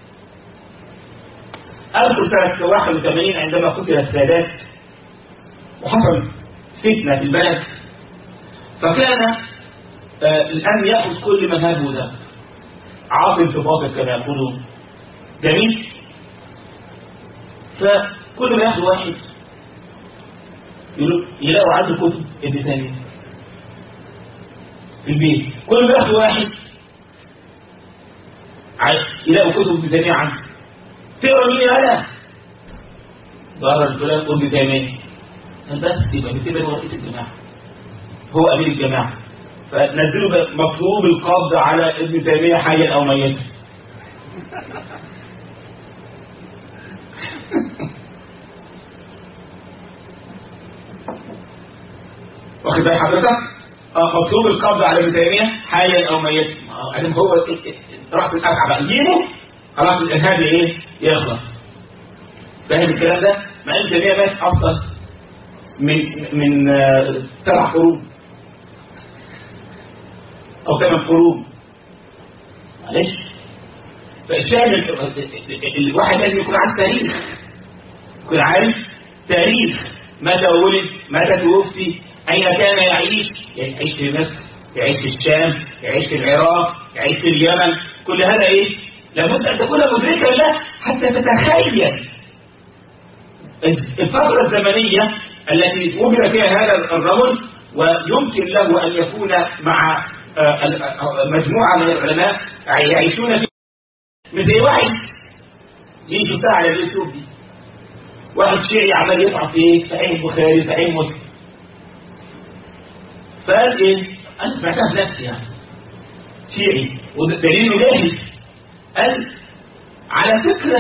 أذكر سنة 81 عندما قتل السادات وحصل فتنة في البلد فكان آه الأمن يأخذ كل من هذا ده عاطل في باطل كما يقولون جميل فكل ما ياخذ واحد يلاقوا عنده كتب ابن تيمية في البيت كل ما ياخذ واحد يلاقوا كتب ابن تيمية عنده تقرا مين انا ظهر الفلان ابن تيمية بس يبقى بيعتبر هو رئيس الجماعة هو امير الجماعة فنزلوا مطلوب القبض على ابن تيمية حيا او ميتا واخد بال حضرتك؟ اه مطلوب القبض على ابن تيمية حيا او ميتا ادم هو راس الافعى بقى يجيبه خلاص الارهاب ايه؟ يخلص فاهم الكلام ده؟ مع ان تيمية مات اصلا من من سبع قرون او ثمان قرون معلش فالشاهد الواحد لازم يكون عارف تاريخ يكون عارف تاريخ متى ولد متى توفي اين كان يعيش يعني يعيش في مصر يعيش في الشام يعيش في العراق يعيش في اليمن كل هذا ايه لابد ان تكون مدركا له حتى تتخيل الفتره الزمنيه التي وجد فيها هذا الرجل ويمكن له ان يكون مع مجموعة من العلماء يعيشون في من زي واحد دي شفتها على اليوتيوب دي واحد شيعي عمال يطعن في ايه صحيح البخاري صحيح مسلم فقال ايه انا سمعتها بنفسي يعني شيعي ودليله جاهز قال على فكرة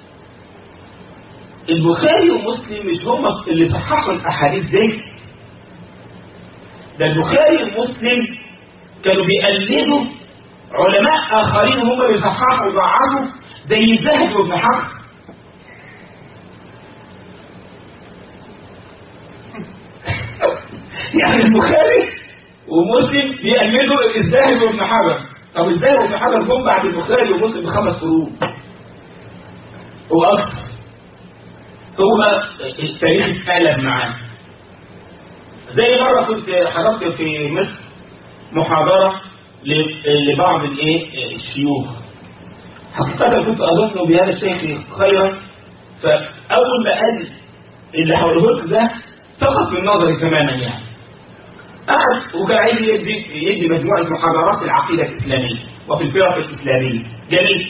البخاري ومسلم مش هم اللي صححوا الاحاديث دي ده البخاري ومسلم كانوا بيقلدوا علماء آخرين هم بيصححوا ويضعفوا زي الذهبي وابن حجر يعني البخاري ومسلم بيقلدوا الذهبي وابن حجر طب الذهبي وابن حجر جم بعد البخاري ومسلم بخمس قرون هو أكثر هو التاريخ اتقلب معاه زي مرة كنت حضرت في مصر محاضرة لبعض الايه الشيوخ حقيقة كنت أظن بهذا الشيخ خيرا فأول ما قال اللي هقوله لك ده سقط من نظري تماما يعني قعد وكان عايز يدي يدي مجموعة محاضرات في العقيدة الإسلامية وفي الفرق الإسلامية جميل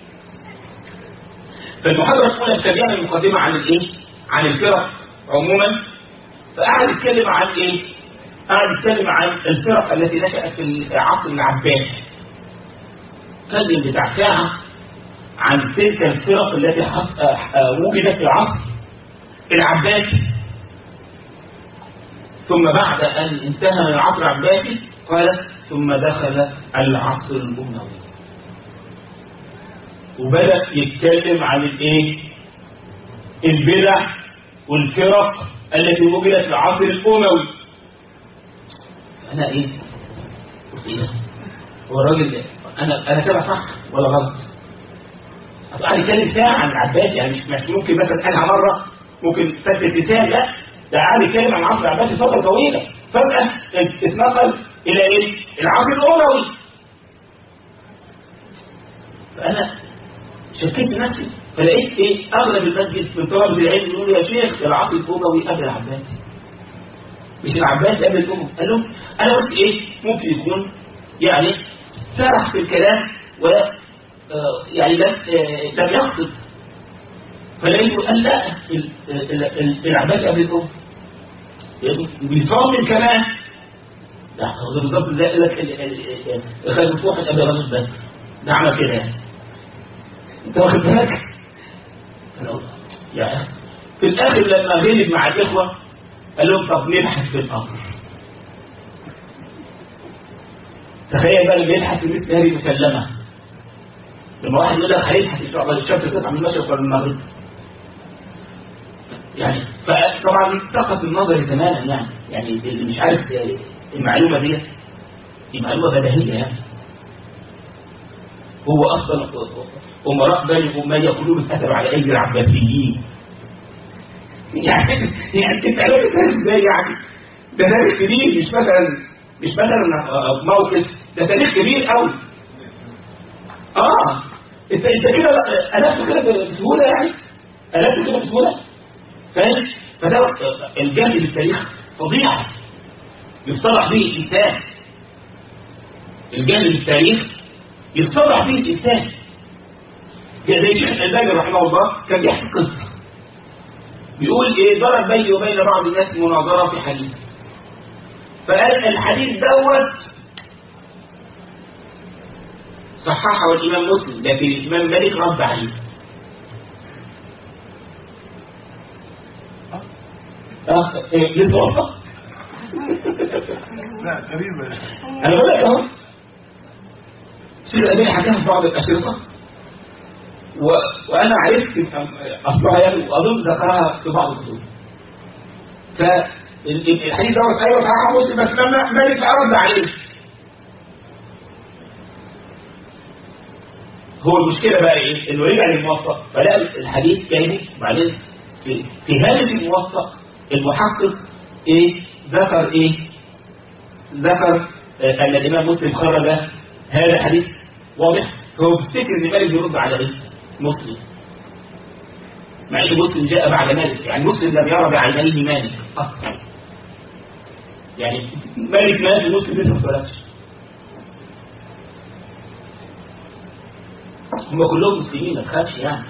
فالمحاضرة الأولى بتبين المقدمة عن الإيه؟ عن الفرق عموما فقعد يتكلم عن إيه؟ قاعد يتكلم عن الفرق التي نشأت في العصر العباسي تكلم بتاع ساعة عن تلك الفرق التي وجدت في العصر العباسي ثم بعد أن انتهى من العصر العباسي قال ثم دخل العصر الأموي وبدأ يتكلم عن الايه البدع والفرق التي وجدت في العصر الأموي انا ايه قلت ايه هو الراجل ده انا انا تابع صح ولا غلط اصل قاعد يتكلم ساعه عن العباسي يعني مش مش ممكن مثلا قالها مره ممكن فتره لسان لا ده قاعد يتكلم عن العصر العباسي فتره طويله فجاه اتنقل الى ايه العصر الاموي فانا شكيت نفسي فلقيت ايه اغلب المسجد من طلبه العلم يقولوا يا شيخ العاطي الاموي قبل العباسي مش العباسي قبل الامم قال لهم انا قلت ايه ممكن يكون يعني سرح في الكلام و آه، يعني لم آه، لم يقصد فلقيته قال لا ال- ال- ال- العباسي قبل الامم بيصمم كمان لا هو بالظبط زي قال لك ال- ال- ال- خالد مفتوح قبل الرجل بس ده عمل كده يعني انت واخد بالك؟ أنا- يعني في الاخر لما غلب مع الاخوه قال لهم طب نبحث في الامر تخيل بقى لما يبحث في مثل هذه مسلمه لما واحد يقول لك هيبحث ان شاء الله الشمس تطلع من المشرق ولا من المغرب يعني فطبعا سقط النظر تماما يعني يعني اللي مش عارف المعلومه دي دي معلومه بديهيه يعني هو اصلا امراء بني اميه كلهم اتاثروا على ايدي العباسيين يعني يعني انت عرفت ازاي يعني ده تاريخ كبير مش مثلا مش مثلا موقف ده تاريخ كبير قوي اه انت انت كده الفته كده بسهوله يعني الفته كده بسهوله فاهم فده الجهل بالتاريخ فظيعه يصطلح به الانسان الجهل بالتاريخ يتصرح به الإنسان زي شيخ الألباني رحمه الله كان يحكي قصة بيقول إيه ضرب بيني وبين بعض الناس مناظرة في حديث فقال الحديث دوت صححه الإمام مسلم لكن الإمام مالك رد عليه اه ايه لسه وصل لا قريبة انا بقول لك اهو سيد الأمين حكاها في بعض الأشرطة و... وأنا عرفت أصلها يعني وأظن ذكرها في بعض الكتب فالحديث دوت أيوه صحيح مسلم بس لما مالك رد عليه هو المشكلة بقى إيه؟ إنه رجع للموثق فلقى الحديث كامل وبعدين في, في هذه الموثق المحقق إيه؟ ذكر إيه؟ ذكر آه، أن الإمام مسلم خرج هذا الحديث واضح هو بيفتكر ان مالك بيرد على ايه مسلم مع ان مسلم جاء بعد مالك يعني مسلم لم يرى بعينيه مالك اصلا يعني مالك مات ومسلم لسه ما اتولدش هم كلهم مسلمين ما تخافش يعني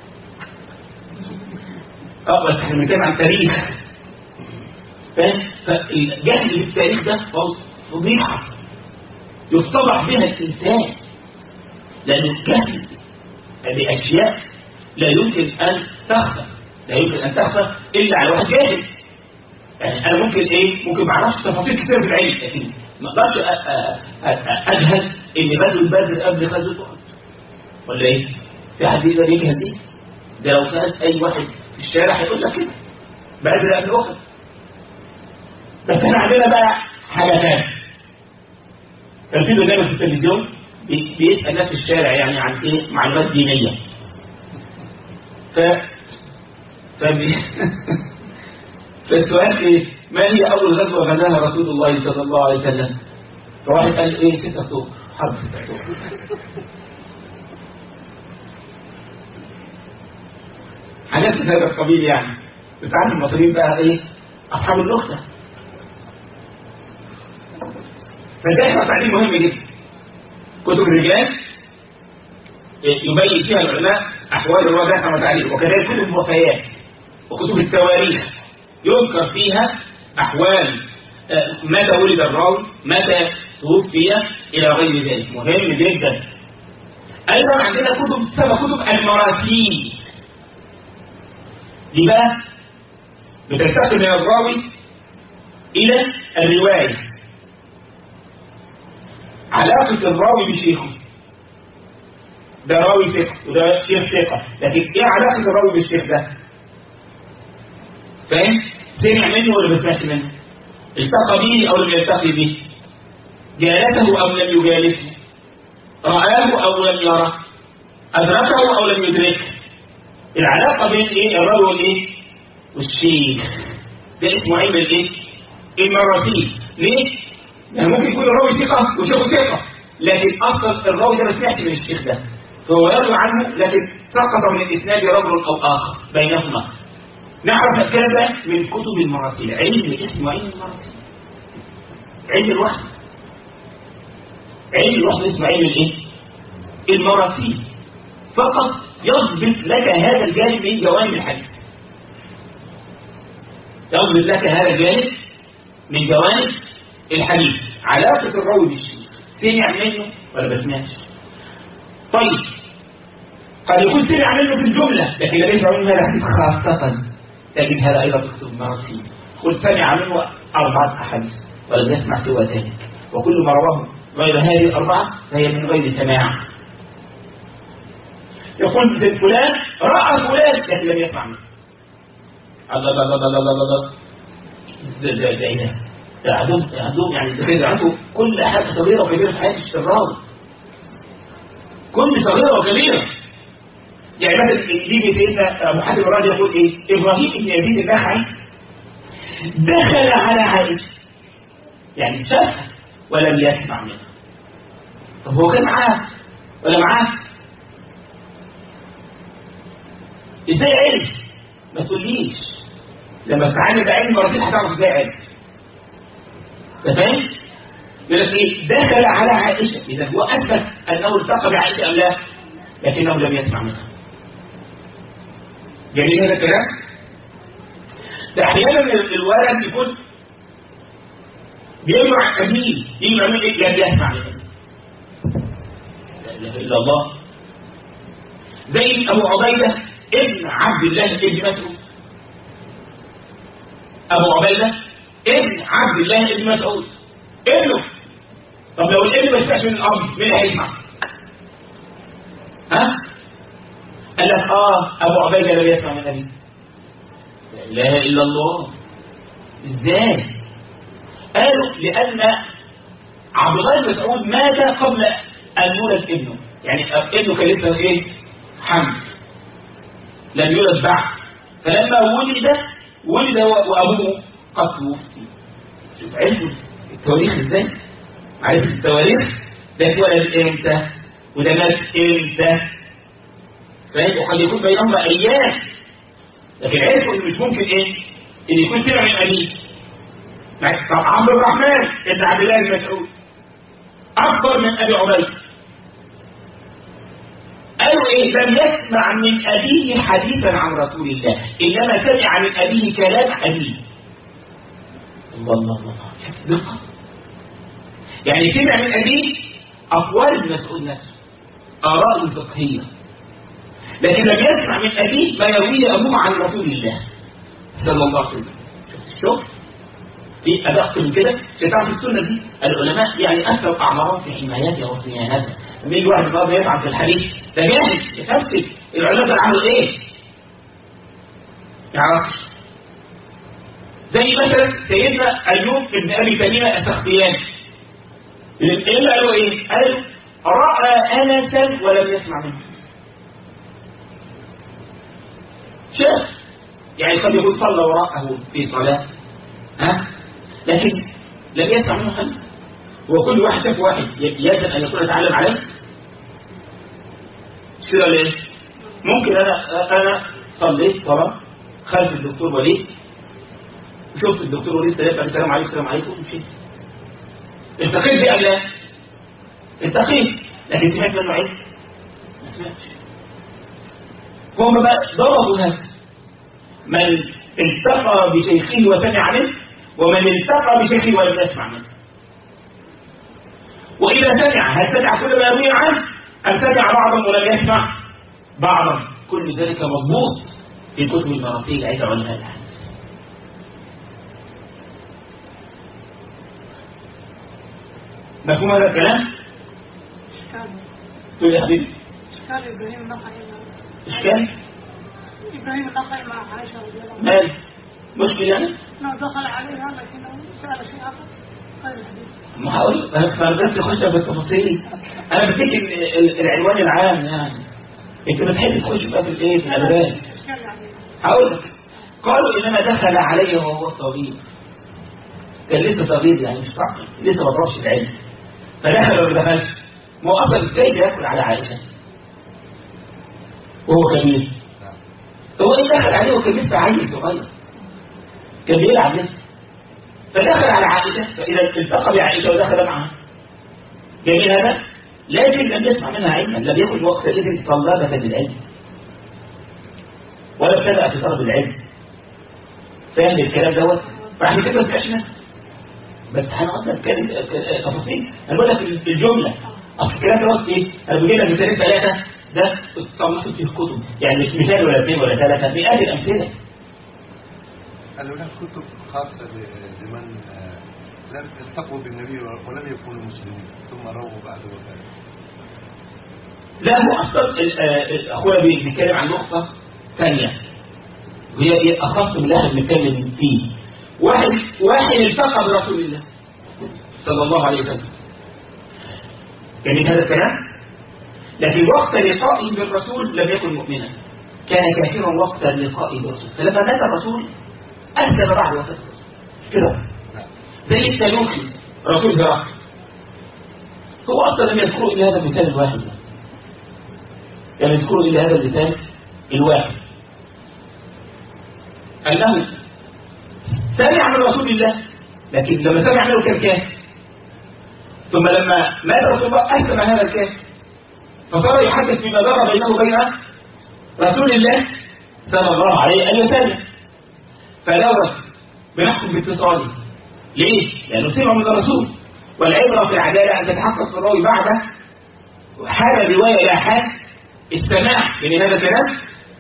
اه بس احنا بنتكلم عن تاريخ فاهم فالجهل بالتاريخ ده فضيحه يصطلح بها الانسان لأن الجهل بأشياء لا يمكن أن تخفى لا يمكن أن تخفى إلا على واحد جاهل يعني أنا ممكن إيه ممكن ما أعرفش تفاصيل كتير في العلم لكن ما أقدرش أ- أ- أ- أجهل إن غزو البدر قبل غزو أحد ولا إيه؟ في حد يقدر يجهل دي؟ ده لو سألت أي واحد في الشارع هيقول لك كده بدر قبل أحد بس احنا عندنا بقى حاجة تانية كان في برنامج في التلفزيون بي- بيسأل ناس في الشارع يعني عن ايه معلومات دينية ف فبي... فالسؤال ايه ما هي اول غزوة غزاها رسول الله صلى الله عليه وسلم فواحد قال ايه 6 اكتوبر حرب 6 اكتوبر حاجات من هذا القبيل يعني بس عارف المصريين بقى ايه اصحاب النخته فده يبقى تعليم مهم جدا كتب الرجال يبين فيها العلماء احوال الرواة كما تعليم وكذلك كتب الوفيات وكتب التواريخ يذكر فيها احوال آه، متى ولد الراوي متى توفي الى غير ذلك مهم جدا ايضا عندنا كتب تسمى كتب المراسيل دي بقى بتنتقل من الراوي الى الروايه علاقة الراوي بشيخه ده راوي ثقة وده شيخ ثقة لكن ايه علاقة الراوي بالشيخ ده فاهم سمع منه ولا ما سمعش منه التقى به او لم يلتقي به جالسه او لم يجالسه رآه او لم يره أدركه او لم يدركه العلاقة بين ايه الراوي والايه والشيخ ده اسمه علم الايه المراسيل ليه يعني ممكن يكون الراوي ثقة وشيخه ثقة لكن أصلا الراوي ده ما سمعش من الشيخ ده فهو يروي عنه لكن سقط من الإسناد رجل أو آخر بينهما نعرف الكلام ده من كتب المراسيل علم اسمه علم المراسيل علم الوحي علم الوحي اسمه علم الايه؟ المراسيل فقط يضبط لك هذا الجانب من جوانب الحديث يضبط لك هذا الجانب من جوانب الحديث علاقة الراوي بالشيء سمع منه ولا ما سمعش طيب قد يكون سمع منه في الجملة لكن لا يسمع منه هذا الحديث خاصة تجد هذا أيضا في كتب المراسيل قل سمع منه أربعة أحاديث ولم يسمع سوى ذلك وكل ما رواه غير هذه الأربعة فهي من غير سماع يقول فلان رأى فلان لكن لم يسمع منه الله الله الله الله الله الله ده ده ده ايه ده عندهم عندهم يعني ده كده عنده كل حاجة صغيرة وكبيرة في حياة الشرار كل صغيرة وكبيرة يعني مثلا يجي سيدنا ابو حاتم الرازي يقول ايه ابراهيم بن يزيد النخعي دخل على عائشه يعني شافها ولم يسمع منها طب هو كان معاه ولا معاه ازاي علم ما تقوليش لما تتعلم بعلم مرتين هتعرف ازاي علم انت فاهم يقول لك ايه دخل على عائشه اذا هو اثبت انه التقى بعائشه ام لا لكنه لم يسمع منها جميل هذا الكلام ده احيانا الولد يكون بيقولوا عن أبيه يجي يعمل إيه؟ لا بيسمع منه لا إله إلا الله زي أبو عبيدة ابن عبد الله ابن مسعود أبو عبيدة ابن عبد الله ابن مسعود ابنه طب لو الابن ما يسمعش من الأب مين اللي هيسمع؟ ها؟ قال لك آه أبو عبيدة لا يسمع من أبيه لا إله إلا الله إزاي؟ قالوا لأن عبد الله بن مسعود مات قبل أن يولد ابنه يعني ابنه كان لسه إيه؟ حمل لم يولد بعد فلما ولد ولد وأبوه قد توفي شوف علم التواريخ إزاي؟ عارف التواريخ ده اتولد إمتى وده مات إمتى فاهم وقد يكون بينهما أيام لكن عرفوا إن مش ممكن إيه؟ إن يكون سمع من أبيه طب عبد الرحمن ابن عبد الله بن مسعود اكبر من ابي عبيده قالوا ايه لم يسمع من ابيه حديثا عن رسول الله انما سمع من ابيه كلام ابيه الله الله الله دقه يعني سمع من ابيه اقوال ابن مسعود نفسه اراء فقهيه لكن لم يسمع من ابيه ما يرويه ابوه عن رسول الله صلى الله عليه وسلم شوف في أدق من كده تعرف السنة دي العلماء يعني أثروا أعمارهم في حمايتها وصيانتها لما يجي واحد النهارده يطعن في الحديث ده جاهز يفسد العلماء دول عملوا إيه؟ يعرفش زي مثلا سيدنا أيوب بن أبي تميمة السختياني اللي قالوا إيه؟ قالوا رأى أنسا ولم يسمع منه شاف يعني قد يكون صلى وراءه في صلاة ها لكن لم يسمع منه خمسة وكل واحد شاف واحد يجب أن يكون يتعلم عليه كده ليه ممكن أنا أنا صليت طبعا خلف الدكتور وليد شفت الدكتور وليد ثلاثة السلام عليكم السلام عليكم ومشيت انتقيت بيه لا انتقيت لكن سمعت منه عيد ما سمعتش هم بقى ضربوا ناس من التقى بشيخه وسمع منه ومن التقى بشيخه ولم يسمع منه وإذا سمع هل سمع كل ما يروي عنه أم سمع بعضا ولم يسمع بعضا كل ذلك مضبوط في كتب المراسيل عند علماء الحديث مفهوم هذا الكلام؟ إشكال تقول يا حبيبي إشكال إبراهيم النخعي إشكال؟ إبراهيم النخعي مع عائشة رضي الله عنها مال مشكلة يعني؟ أنه دخل عليها لكنه سأل شيء آخر غير الحديث ما هقول انا بس اخش بالتفاصيل انا بفتكر ال- ال- العنوان العام يعني انت بتحب تخش بقى في الايه في الالبان إشكال يعني هقول لك قالوا انما دخل علي وهو صغير كان لسه صغير يعني مش صعب لسه ما ضربش العلم فدخل ولا ما دخلش ما هو اصلا ازاي بياكل على عائشه وهو كبير نعم هو ايه دخل عليه وكان لسه عيل صغير كان بيلعب لسه فدخل على عائشة فإذا التقى بعائشة ودخل معها جميل هذا لكن لم يسمع منها علما لم يكن وقتئذ طلابة للعلم ولا ابتدأ في طلب العلم فاهم الكلام دوت فاحنا كده ما سمعش منها بس هنقعد نتكلم تفاصيل انا بقول لك الجمله اصل الكلام دوت ايه انا بجيب لك مثالين ثلاثه ده اتصنفت في الكتب يعني مش مثال ولا اثنين ولا ثلاثه مئات الامثله هل هناك كتب خاصة ل- لمن آه، لم التقوا بالنبي ولم يكونوا مسلمين ثم رووا بعد وفاته لا هو اصلا ال- آه، اخويا بي- بيتكلم عن نقطه ثانيه وهي إيه اخص من اللي احنا بنتكلم فيه واحد واحد التقى برسول الله صلى الله عليه وسلم يعني هذا الكلام لكن وقت لقائه بالرسول لم يكن مؤمنا كان كافرا وقت لقائه بالرسول فلما مات الرسول أسلم بعد وفاة الرسول كده نعم زي التلوكي رسول هرقل هو أصلا لم يذكروا إلا هذا المثال الواحد ده. لم يذكروا إلا هذا المثال الواحد أنه سمع من رسول الله لكن لما سمع منه كان كافر ثم لما مات رسول الله أسلم هذا الكافر فصار يحدث بما دار بينه وبين رسول الله صلى الله عليه أن يسلم فلو بنحكم باتصاله ليه؟ لأنه سمع من الرسول والعبرة في العدالة أن تتحقق في الراوي بعد حال الرواية إلى حال السماع من هذا الكلام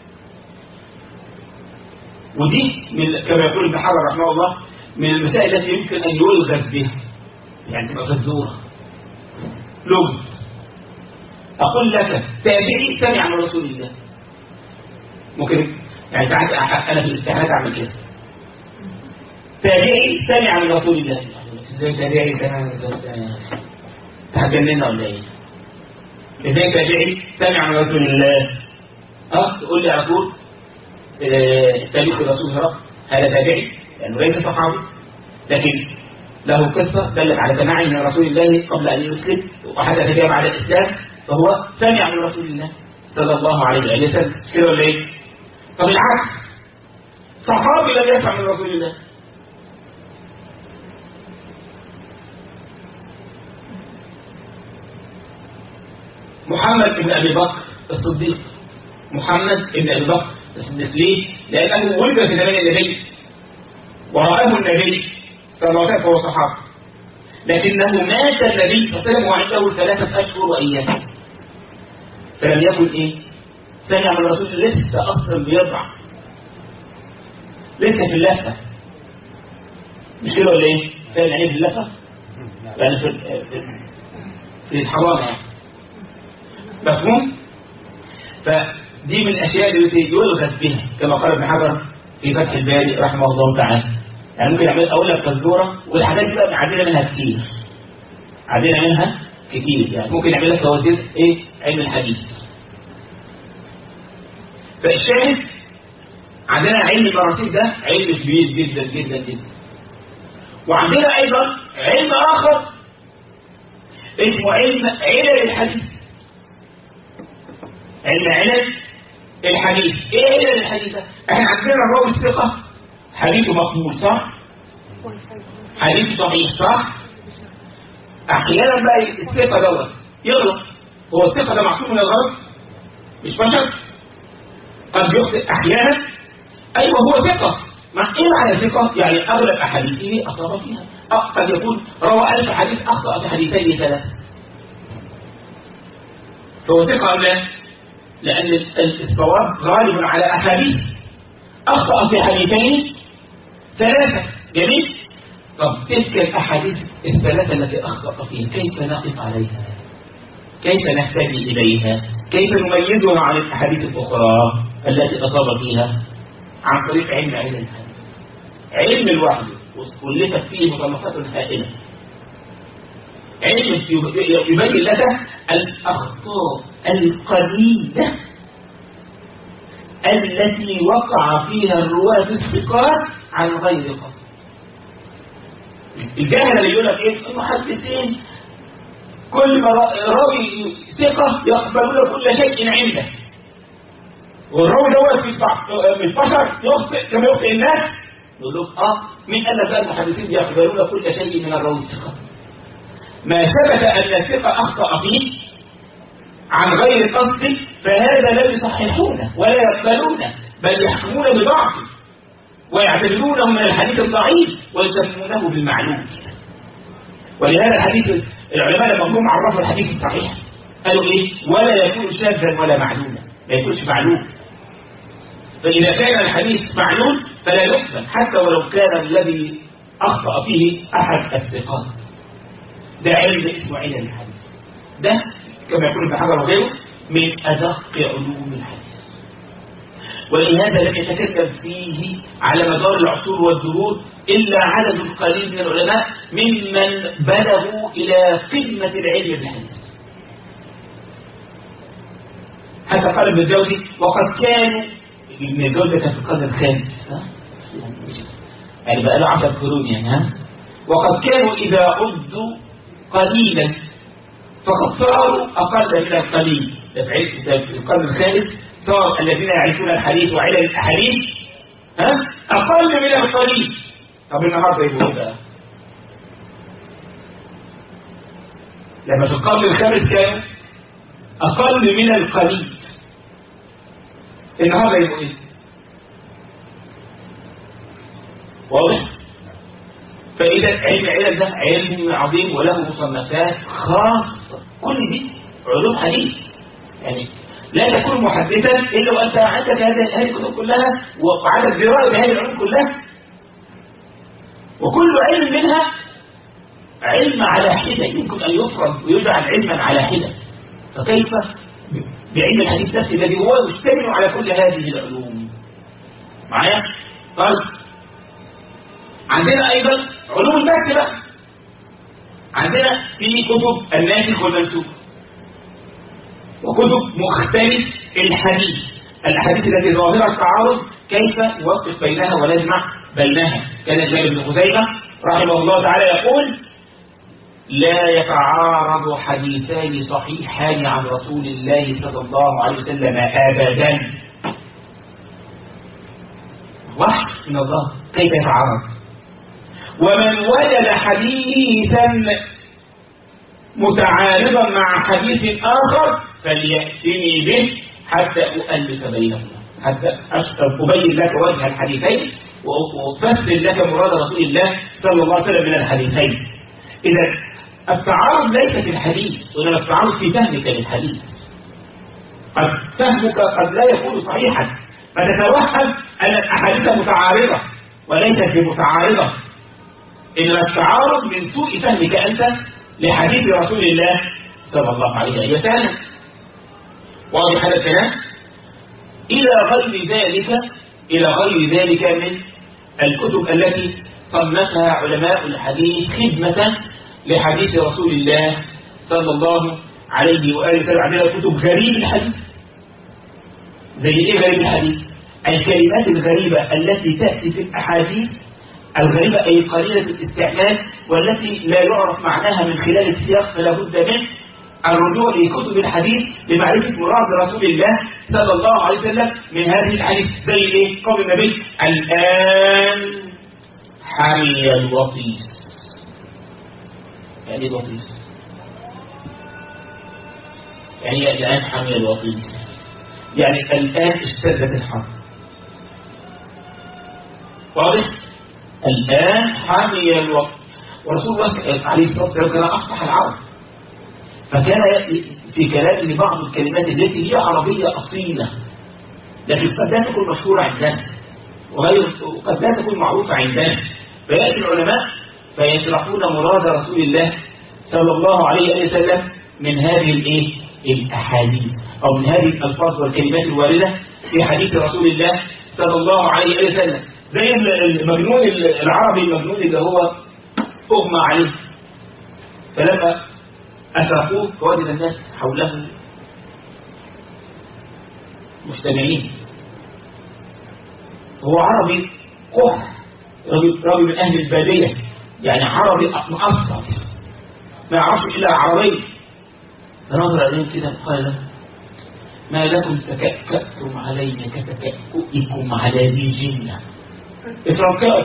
ودي من كما يقول ابن حجر رحمه الله من المسائل التي يمكن أن يلغز بها يعني تبقى غزورة لغز أقول لك تابعي سمع من رسول الله ممكن يعني ساعات أح- أنا في الاستعانات أعمل كده تابعي سمع من رسول الله ازاي تابعي سمع هتجننا ولا ايه؟ ازاي تابعي سمع من رسول الله؟ اه تقول لي على طول آه، تاريخ الرسول هرقل هذا تابعي لانه ليس صحابي لكن له قصه دلت على سماعه من رسول الله قبل ان يسلم وحدث فيها بعد الاسلام فهو سمع من رسول الله صلى الله عليه وآله وسلم كده ولا ايه؟ طب العكس صحابي لم يسمع من رسول الله محمد بن ابي بكر الصديق محمد بن ابي بكر الصديق ليه؟ لانه ولد في زمان النبي ورآه النبي صلى الله عليه وسلم فهو صحابي لكنه مات النبي صلى الله عليه وسلم وعنده ثلاثة أشهر وأيام فلم يكن إيه؟ سمع من الرسول لسه أصلا بيضع لسه في اللفة مش كده ولا إيه؟ فاهم يعني إيه في اللفة؟ نعم يعني في في- في الحرام يعني مفهوم؟ فدي من الأشياء اللي يلغز بها كما قال ابن حجر في فتح الباري رحمه الله تعالى يعني ممكن أعمل أقول لك فزورة والحاجات دي بقى عندنا منها كتير عندنا منها كتير يعني ممكن نعمل لك فوازير إيه علم الحديث فالشاهد عندنا علم المراسيل ده علم كبير جدا جدا جدا وعندنا أيضا علم آخر اسمه علم علل الحديث علم علل الحديث ايه علل الحديث ده؟ احنا عندنا الراوي الثقة حديثه مقبول صح حديث صحيح صح احيانا بقى الثقة دوت يغلط هو الثقة ده معصوم من الغلط مش بشر قد يخطئ احيانا ايوه هو ثقة مع ايه معنى ثقة يعني اغلب احاديثه اصاب فيها أو قد يكون روى ألف حديث اخطأ في حديثين ثلاثة فهو ثقة أم لا؟ لأن ال- الصواب غالب على أحاديث أخطأ في حديثين ثلاثة جميل؟ طب تلك الأحاديث الثلاثة التي أخطأ فيها كيف نقف عليها؟ كيف نهتدي إليها؟ كيف نميزها عن الأحاديث الأخرى التي أصاب فيها؟ عن طريق علم علم الحديث علم الوحي وكلفت فيه مصنفات هائلة علم يبين لك الأخطاء القليلة التي وقع فيها الرواة الثقات عن غير قصد الجاهل اللي يقول لك ايه المحدثين كل ما را- راوي ثقة يقبلون كل شيء عنده والراوي دوت مش بع- مش بشر يخطئ كما يخطئ الناس يقول لك اه مين قال لك بقى المحدثين بيقبلون كل شيء من الراوي الثقه ما ثبت ان الثقه اخطا فيه عن غير قصد فهذا لا يصححونه ولا يقبلونه بل يحكمون بضعفه ويعتبرونه من الحديث الضعيف ويسمونه بالمعلوم ولهذا الحديث العلماء لما هم عرفوا الحديث الصحيح قالوا ايه ولا يكون شاذا ولا معلوما ما يكونش معلوم فإذا كان الحديث معلوم فلا يقبل حتى ولو كان الذي أخطأ فيه أحد الثقات ده علم اسمه علم الحديث ده كما يقول ابن حجر وغيره من أدق علوم الحديث ولهذا لم يتكلم فيه على مدار العصور والدهور إلا عدد قليل من العلماء ممن بلغوا إلى قمة العلم بالحديث حتى قال ابن الجوزي وقد كانوا ابن الجوزي كان في القرن الخامس ها؟ يعني بقى له 10 قرون يعني ها وقد كانوا إذا عدوا قليلا فقد صاروا أقل من القليل ده في عز- ده في القرن الخامس صار الذين يعرفون الحديث وعلل الأحاديث ها أقل من القليل طب النهارده يبقوا إيه بقى لما في القرن الخامس كانوا أقل من القليل النهارده يبقوا إيه واضح فإذا علم علم ده علم عظيم وله مصنفات خاصة كل دي علوم حديث يعني لا تكون محدثا إلا وأنت عندك هذه هذه الكتب كلها وعندك دراية بهذه العلوم كلها وكل علم منها علم على حدة يمكن أن يفرض ويجعل علما على حدة فكيف بعلم الحديث نفسه الذي هو يشتمل على كل هذه العلوم معايا؟ طيب عندنا أيضا علوم البحث بقى عندنا في كتب الناسخ والمنسوخ وكتب مختلف الحديث الأحاديث التي ظاهرة التعارض كيف نوفق بينها ونجمع بينها كان الإمام ابن خزيمة رحمه الله تعالى يقول لا يتعارض حديثان صحيحان عن رسول الله صلى الله عليه وسلم أبدا وحي من الله كيف يتعارض ومن وجد حديثا متعارضا مع حديث آخر فليأتني به حتى أؤلف بينهما حتى أبين لك وجه الحديثين وأفسر لك مراد رسول الله صلى الله عليه وسلم من الحديثين إذا التعارض ليس في الحديث وإنما التعارض في فهمك للحديث قد فهمك قد لا يكون صحيحا فتتوهم أن الأحاديث متعارضة وليست بمتعارضة إنما التعارض من سوء فهمك أنت لحديث رسول الله صلى الله عليه وسلم واضح هذا الكلام إلى غير ذلك إلى غير ذلك من الكتب التي صنفها علماء الحديث خدمة لحديث رسول الله صلى الله عليه وآله وسلم عندنا كتب غريب الحديث زي إيه غريب الحديث الكلمات الغريبة التي تأتي في الأحاديث الغريبة أي قليلة الاستعمال والتي لا يعرف معناها من خلال السياق فلا بد منه الرجوع لكتب الحديث لمعرفة مراد رسول الله صلى الله عليه وسلم من هذه الحديث زي ايه قول النبي الآن حمي الوطيس يعني ايه الوطيس يعني إيه الآن حمي الوطيس يعني الآن اشتدت الحرب واضح الآن حمي الوقت ورسول الله عليه الصلاة والسلام كان أفصح العرب فكان في كلامه بعض الكلمات التي هي عربية أصيلة لكن قد لا تكون مشهورة عندنا وغير وقد لا تكون معروفة عندنا فيأتي العلماء فيشرحون مراد رسول الله صلى الله عليه وسلم من هذه الايه الاحاديث او من هذه الالفاظ والكلمات الوارده في حديث رسول الله صلى الله عليه وسلم زي المجنون العربي المجنون اللي هو اغمى عليه فلما افاقوه فوجد الناس حوله مجتمعين هو عربي قح راجل من اهل الباديه يعني عربي مقصر ما يعرفش الا عربي فنظر عليهم كده قال له ما لكم تكأكأتم علي كتكأكئكم على ذي جنة اتركات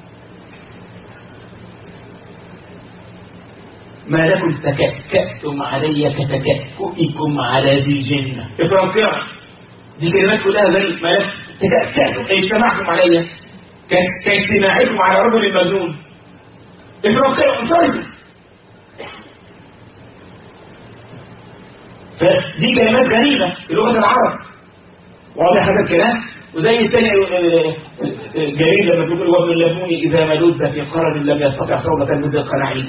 ما لكم تكأكأتم علي كتكأكئكم على ذي جنة اتركات دي كلمات كلها غريب ما لكم تكأكأتم أي اجتمعتم علي ك- كاجتماعكم على رجل مجنون اتركات انفردوا فدي كلمات غريبة في لغة العرب واضح هذا الكلام وزي الثاني جميل لما بيقول وابن الليمون إذا ما لذ في قرن لم يستطع صوبة المد القناعيد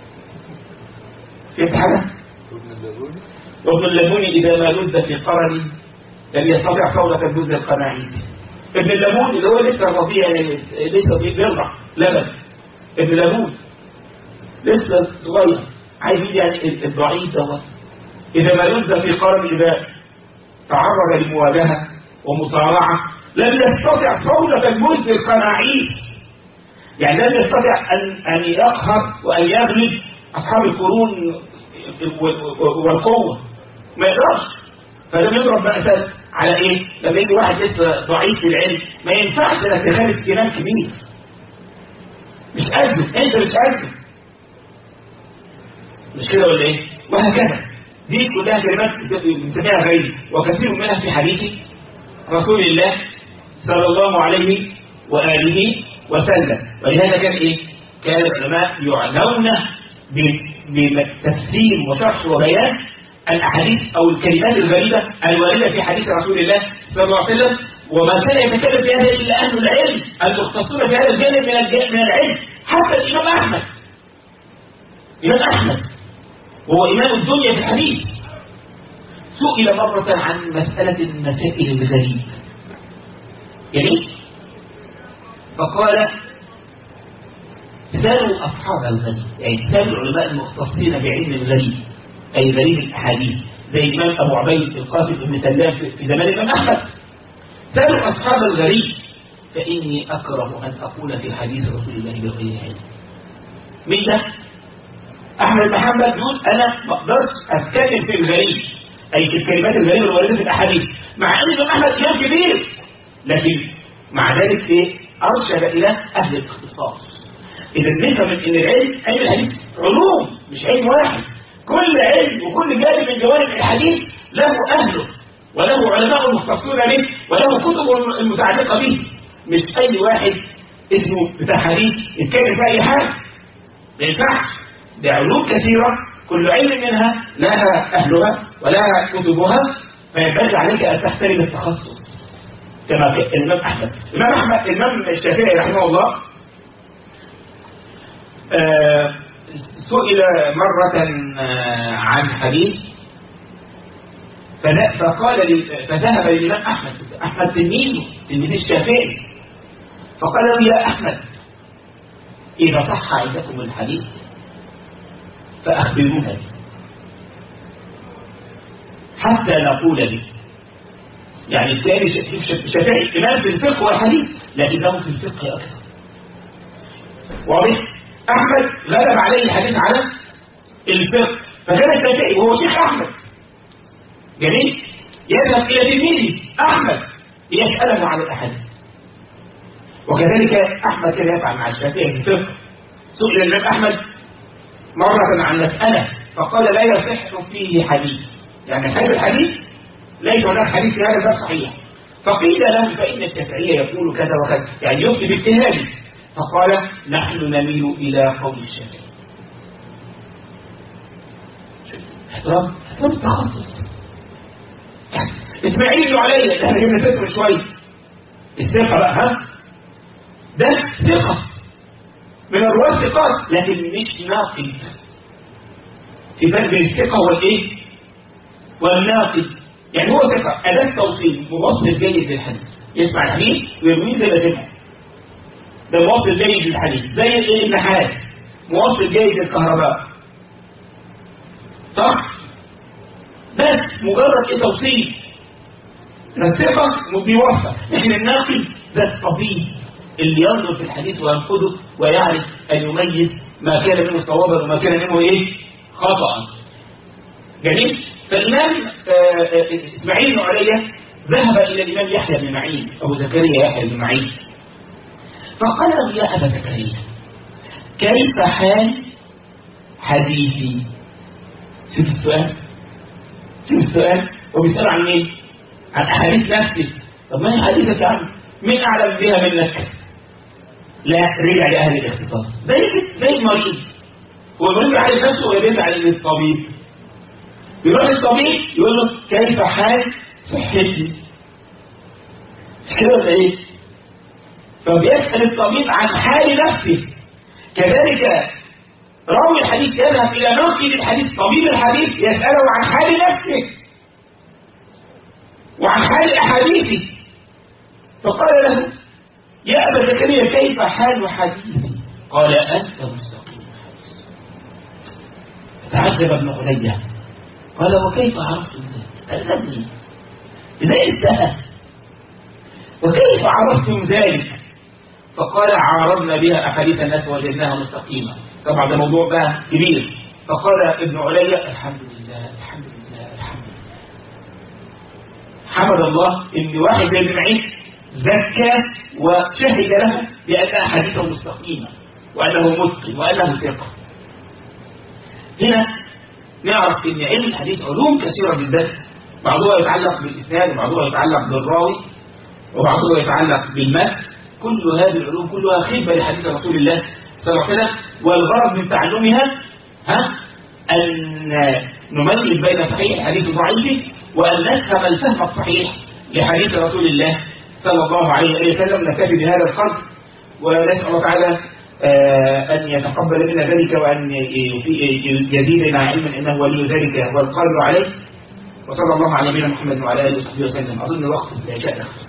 فهمت حاجة؟ ابن اللبون وابن الليمون إذا ما لذ في قرن لم يستطع صوبة المد القناعيد ابن الليمون اللي هو لسه رضيع لسه بيرضع لبن ابن الليمون لسه صغير عايز يقول يعني الضعيف دوت إذا ما لذ في قرن إذا تعرض لمواجهة ومصارعة لم يستطع صولة الملك القناعيد يعني لم يستطع أن, أن يقهر وأن يغلب أصحاب القرون والقوة ما يقدرش فلم يضرب مأساس على إيه؟ لما يجي واحد لسه ضعيف في العلم ما ينفعش انك تخالف كلام كبير مش قده انت مش قده مش كده ولا ايه؟ وهكذا دي كلها كلمات بنسميها غيري وكثير منها في حديث رسول الله صلى الله عليه وآله وسلم ولهذا كان إيه؟ كان العلماء يعنون بتفسير وشرح وبيان الأحاديث أو الكلمات الغريبة الواردة في حديث رسول الله صلى الله عليه وسلم وما كان يتكلم في هذا إلا أهل العلم المختصون في هذا الجانب من الج- من العلم حتى الإمام أحمد الإمام أحمد وهو إمام الدنيا في الحديث سئل مرة عن مسألة المسائل الغريبة يعني فقال سألوا أصحاب الغريب يعني سألوا العلماء المختصين بعلم الغريب أي غريب الأحاديث زي الإمام أبو عبيد القاسم بن سلام في في زمان الإمام أحمد سألوا أصحاب الغريب فإني أكره أن أقول في حديث رسول الله بغير علم مين ده؟ أحمد محمد يقول أنا ما أقدرش أتكلم في الغريب أي في الكلمات الغريبة الواردة في الأحاديث مع أن الإمام أحمد إمام كبير لكن مع ذلك إيه؟ أرشد إلى أهل الاختصاص إذا نفهم إن العلم علم الحديث علوم مش علم واحد كل علم وكل جانب من جوانب الحديث له أهله وله علماء مختصون به وله كتب المتعلقة به مش أي واحد اسمه بتاع حديث يتكلم في أي حاجة ما ينفعش دي علوم كثيرة كل علم منها لها أهلها ولها كتبها فينبغي عليك أن تحترم التخصص كما في الإمام أحمد الإمام أحمد الإمام الشافعي رحمه الله آه، سئل مرة آه، عن حديث فلا- فقال لي- فذهب للإمام أحمد أحمد تلميذه تلميذ الشافعي فقال له يا أحمد إذا صح عندكم الحديث فأخبرونا به حتى نقول به يعني الثاني الشافعي إمام في الفقه والحديث لكنه في الفقه أكثر واضح أحمد غلب عليه الحديث على الفقه فكان الشافعي وهو شيخ أحمد جميل يذهب إلى تلميذه أحمد يسأله عن الأحاديث وكذلك أحمد كان يفعل مع الشافعي في الفقه سئل الإمام أحمد مرة عن مسألة فقال لا يصح فيه حديث يعني هذا الحديث ليس هناك حديث في هذا الباب صحيح فقيل له فإن الشافعي يقول كذا وكذا يعني يفتي باجتهاده فقال نحن نميل إلى قول الشافعي احترام احترام التخصص اسماعيل بن علي اللي احنا جبنا سيرته من شويه الثقه بقى ها ده ثقه من الرواة ثقات لكن مش ناقد في فرق بين الثقه والايه والناقد يعني هو ثقه اداه توصيل موصل جيد للحديث يسمع الحديث ويرويه زي ما سمع ده موصل جيد للحديث زي الايه النحاس موصل جيد للكهرباء صح بس مجرد ايه توصيل الثقة بيوصل لكن الناقد ده الطبيب اللي ينظر في الحديث وينقده ويعرف أن يميز ما كان منه صوابا وما كان منه إيه خطأ جميل فالإمام آه، آه، إسماعيل بن عليا ذهب إلى الإمام يحيى بن معين أبو زكريا يحيى بن معين فقال له يا أبا زكريا كيف حال حديثي شوف السؤال شوف السؤال وبيسأل عن مين عن أحاديث نفسه طب ما هي حديثك يا عم مين أعلم بها منك لا رجع لأهل الاختصاص زي كده زي المريض هو المريض يعالج نفسه ولا بيرجع للطبيب يروح للطبيب يقول له كيف حال صحتي مش كده ولا ايه فبيسأل الطبيب عن حال نفسه كذلك راوي الحديث يذهب إلى ناقل الحديث طبيب الحديث يسأله عن حال نفسه وعن حال أحاديثه فقال له يا أبا زكريا كيف حال حديثي قال أنت مستقيم تعجب ابن علي قال وكيف عرفتم ذلك ألزمني إزاي انتهى وكيف عرفتم ذلك فقال عارضنا بها أحاديث الناس وجدناها مستقيمة طبعا ده موضوع بقى كبير فقال ابن علي الحمد لله الحمد لله الحمد لله حمد الله ان واحد زي ابن معين زكى وشهد له بأن أحاديثه مستقيمة وأنه متقن وأنه ثقة هنا نعرف ان علم الحديث علوم كثيرة جدا بعضها يتعلق بالإسناد وبعضها يتعلق بالراوي وبعضها يتعلق بالمتن كل هذه العلوم كلها خدمة لحديث رسول الله صلى الله عليه وسلم والغرض من تعلمها ها أن نميز بين صحيح الحديث وضعيفه وأن نفهم الفهم الصحيح لحديث رسول الله صلى الله عليه وسلم نكتفي بهذا القدر ونسأل الله تعالى آه، أن يتقبل منا ذلك وأن يزيدنا علما إنه ولي ذلك والقادر عليه وصلى الله على نبينا محمد وعلى آله وصحبه وسلم أظن وقت العشاء دخل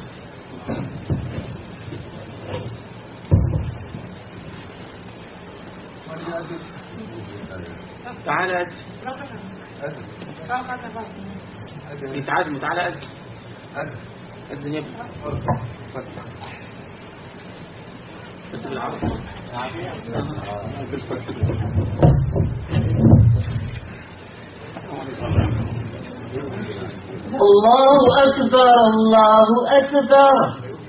تعالى تعالى تعالى أذن يا ابني بس بالعربي الله أكبر الله أكبر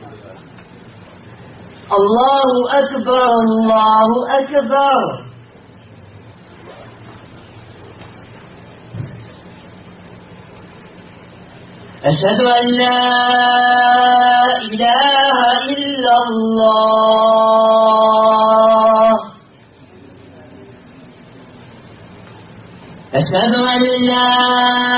الله أكبر الله أكبر أشهد أن لا إله إلا الله أشهد أن لا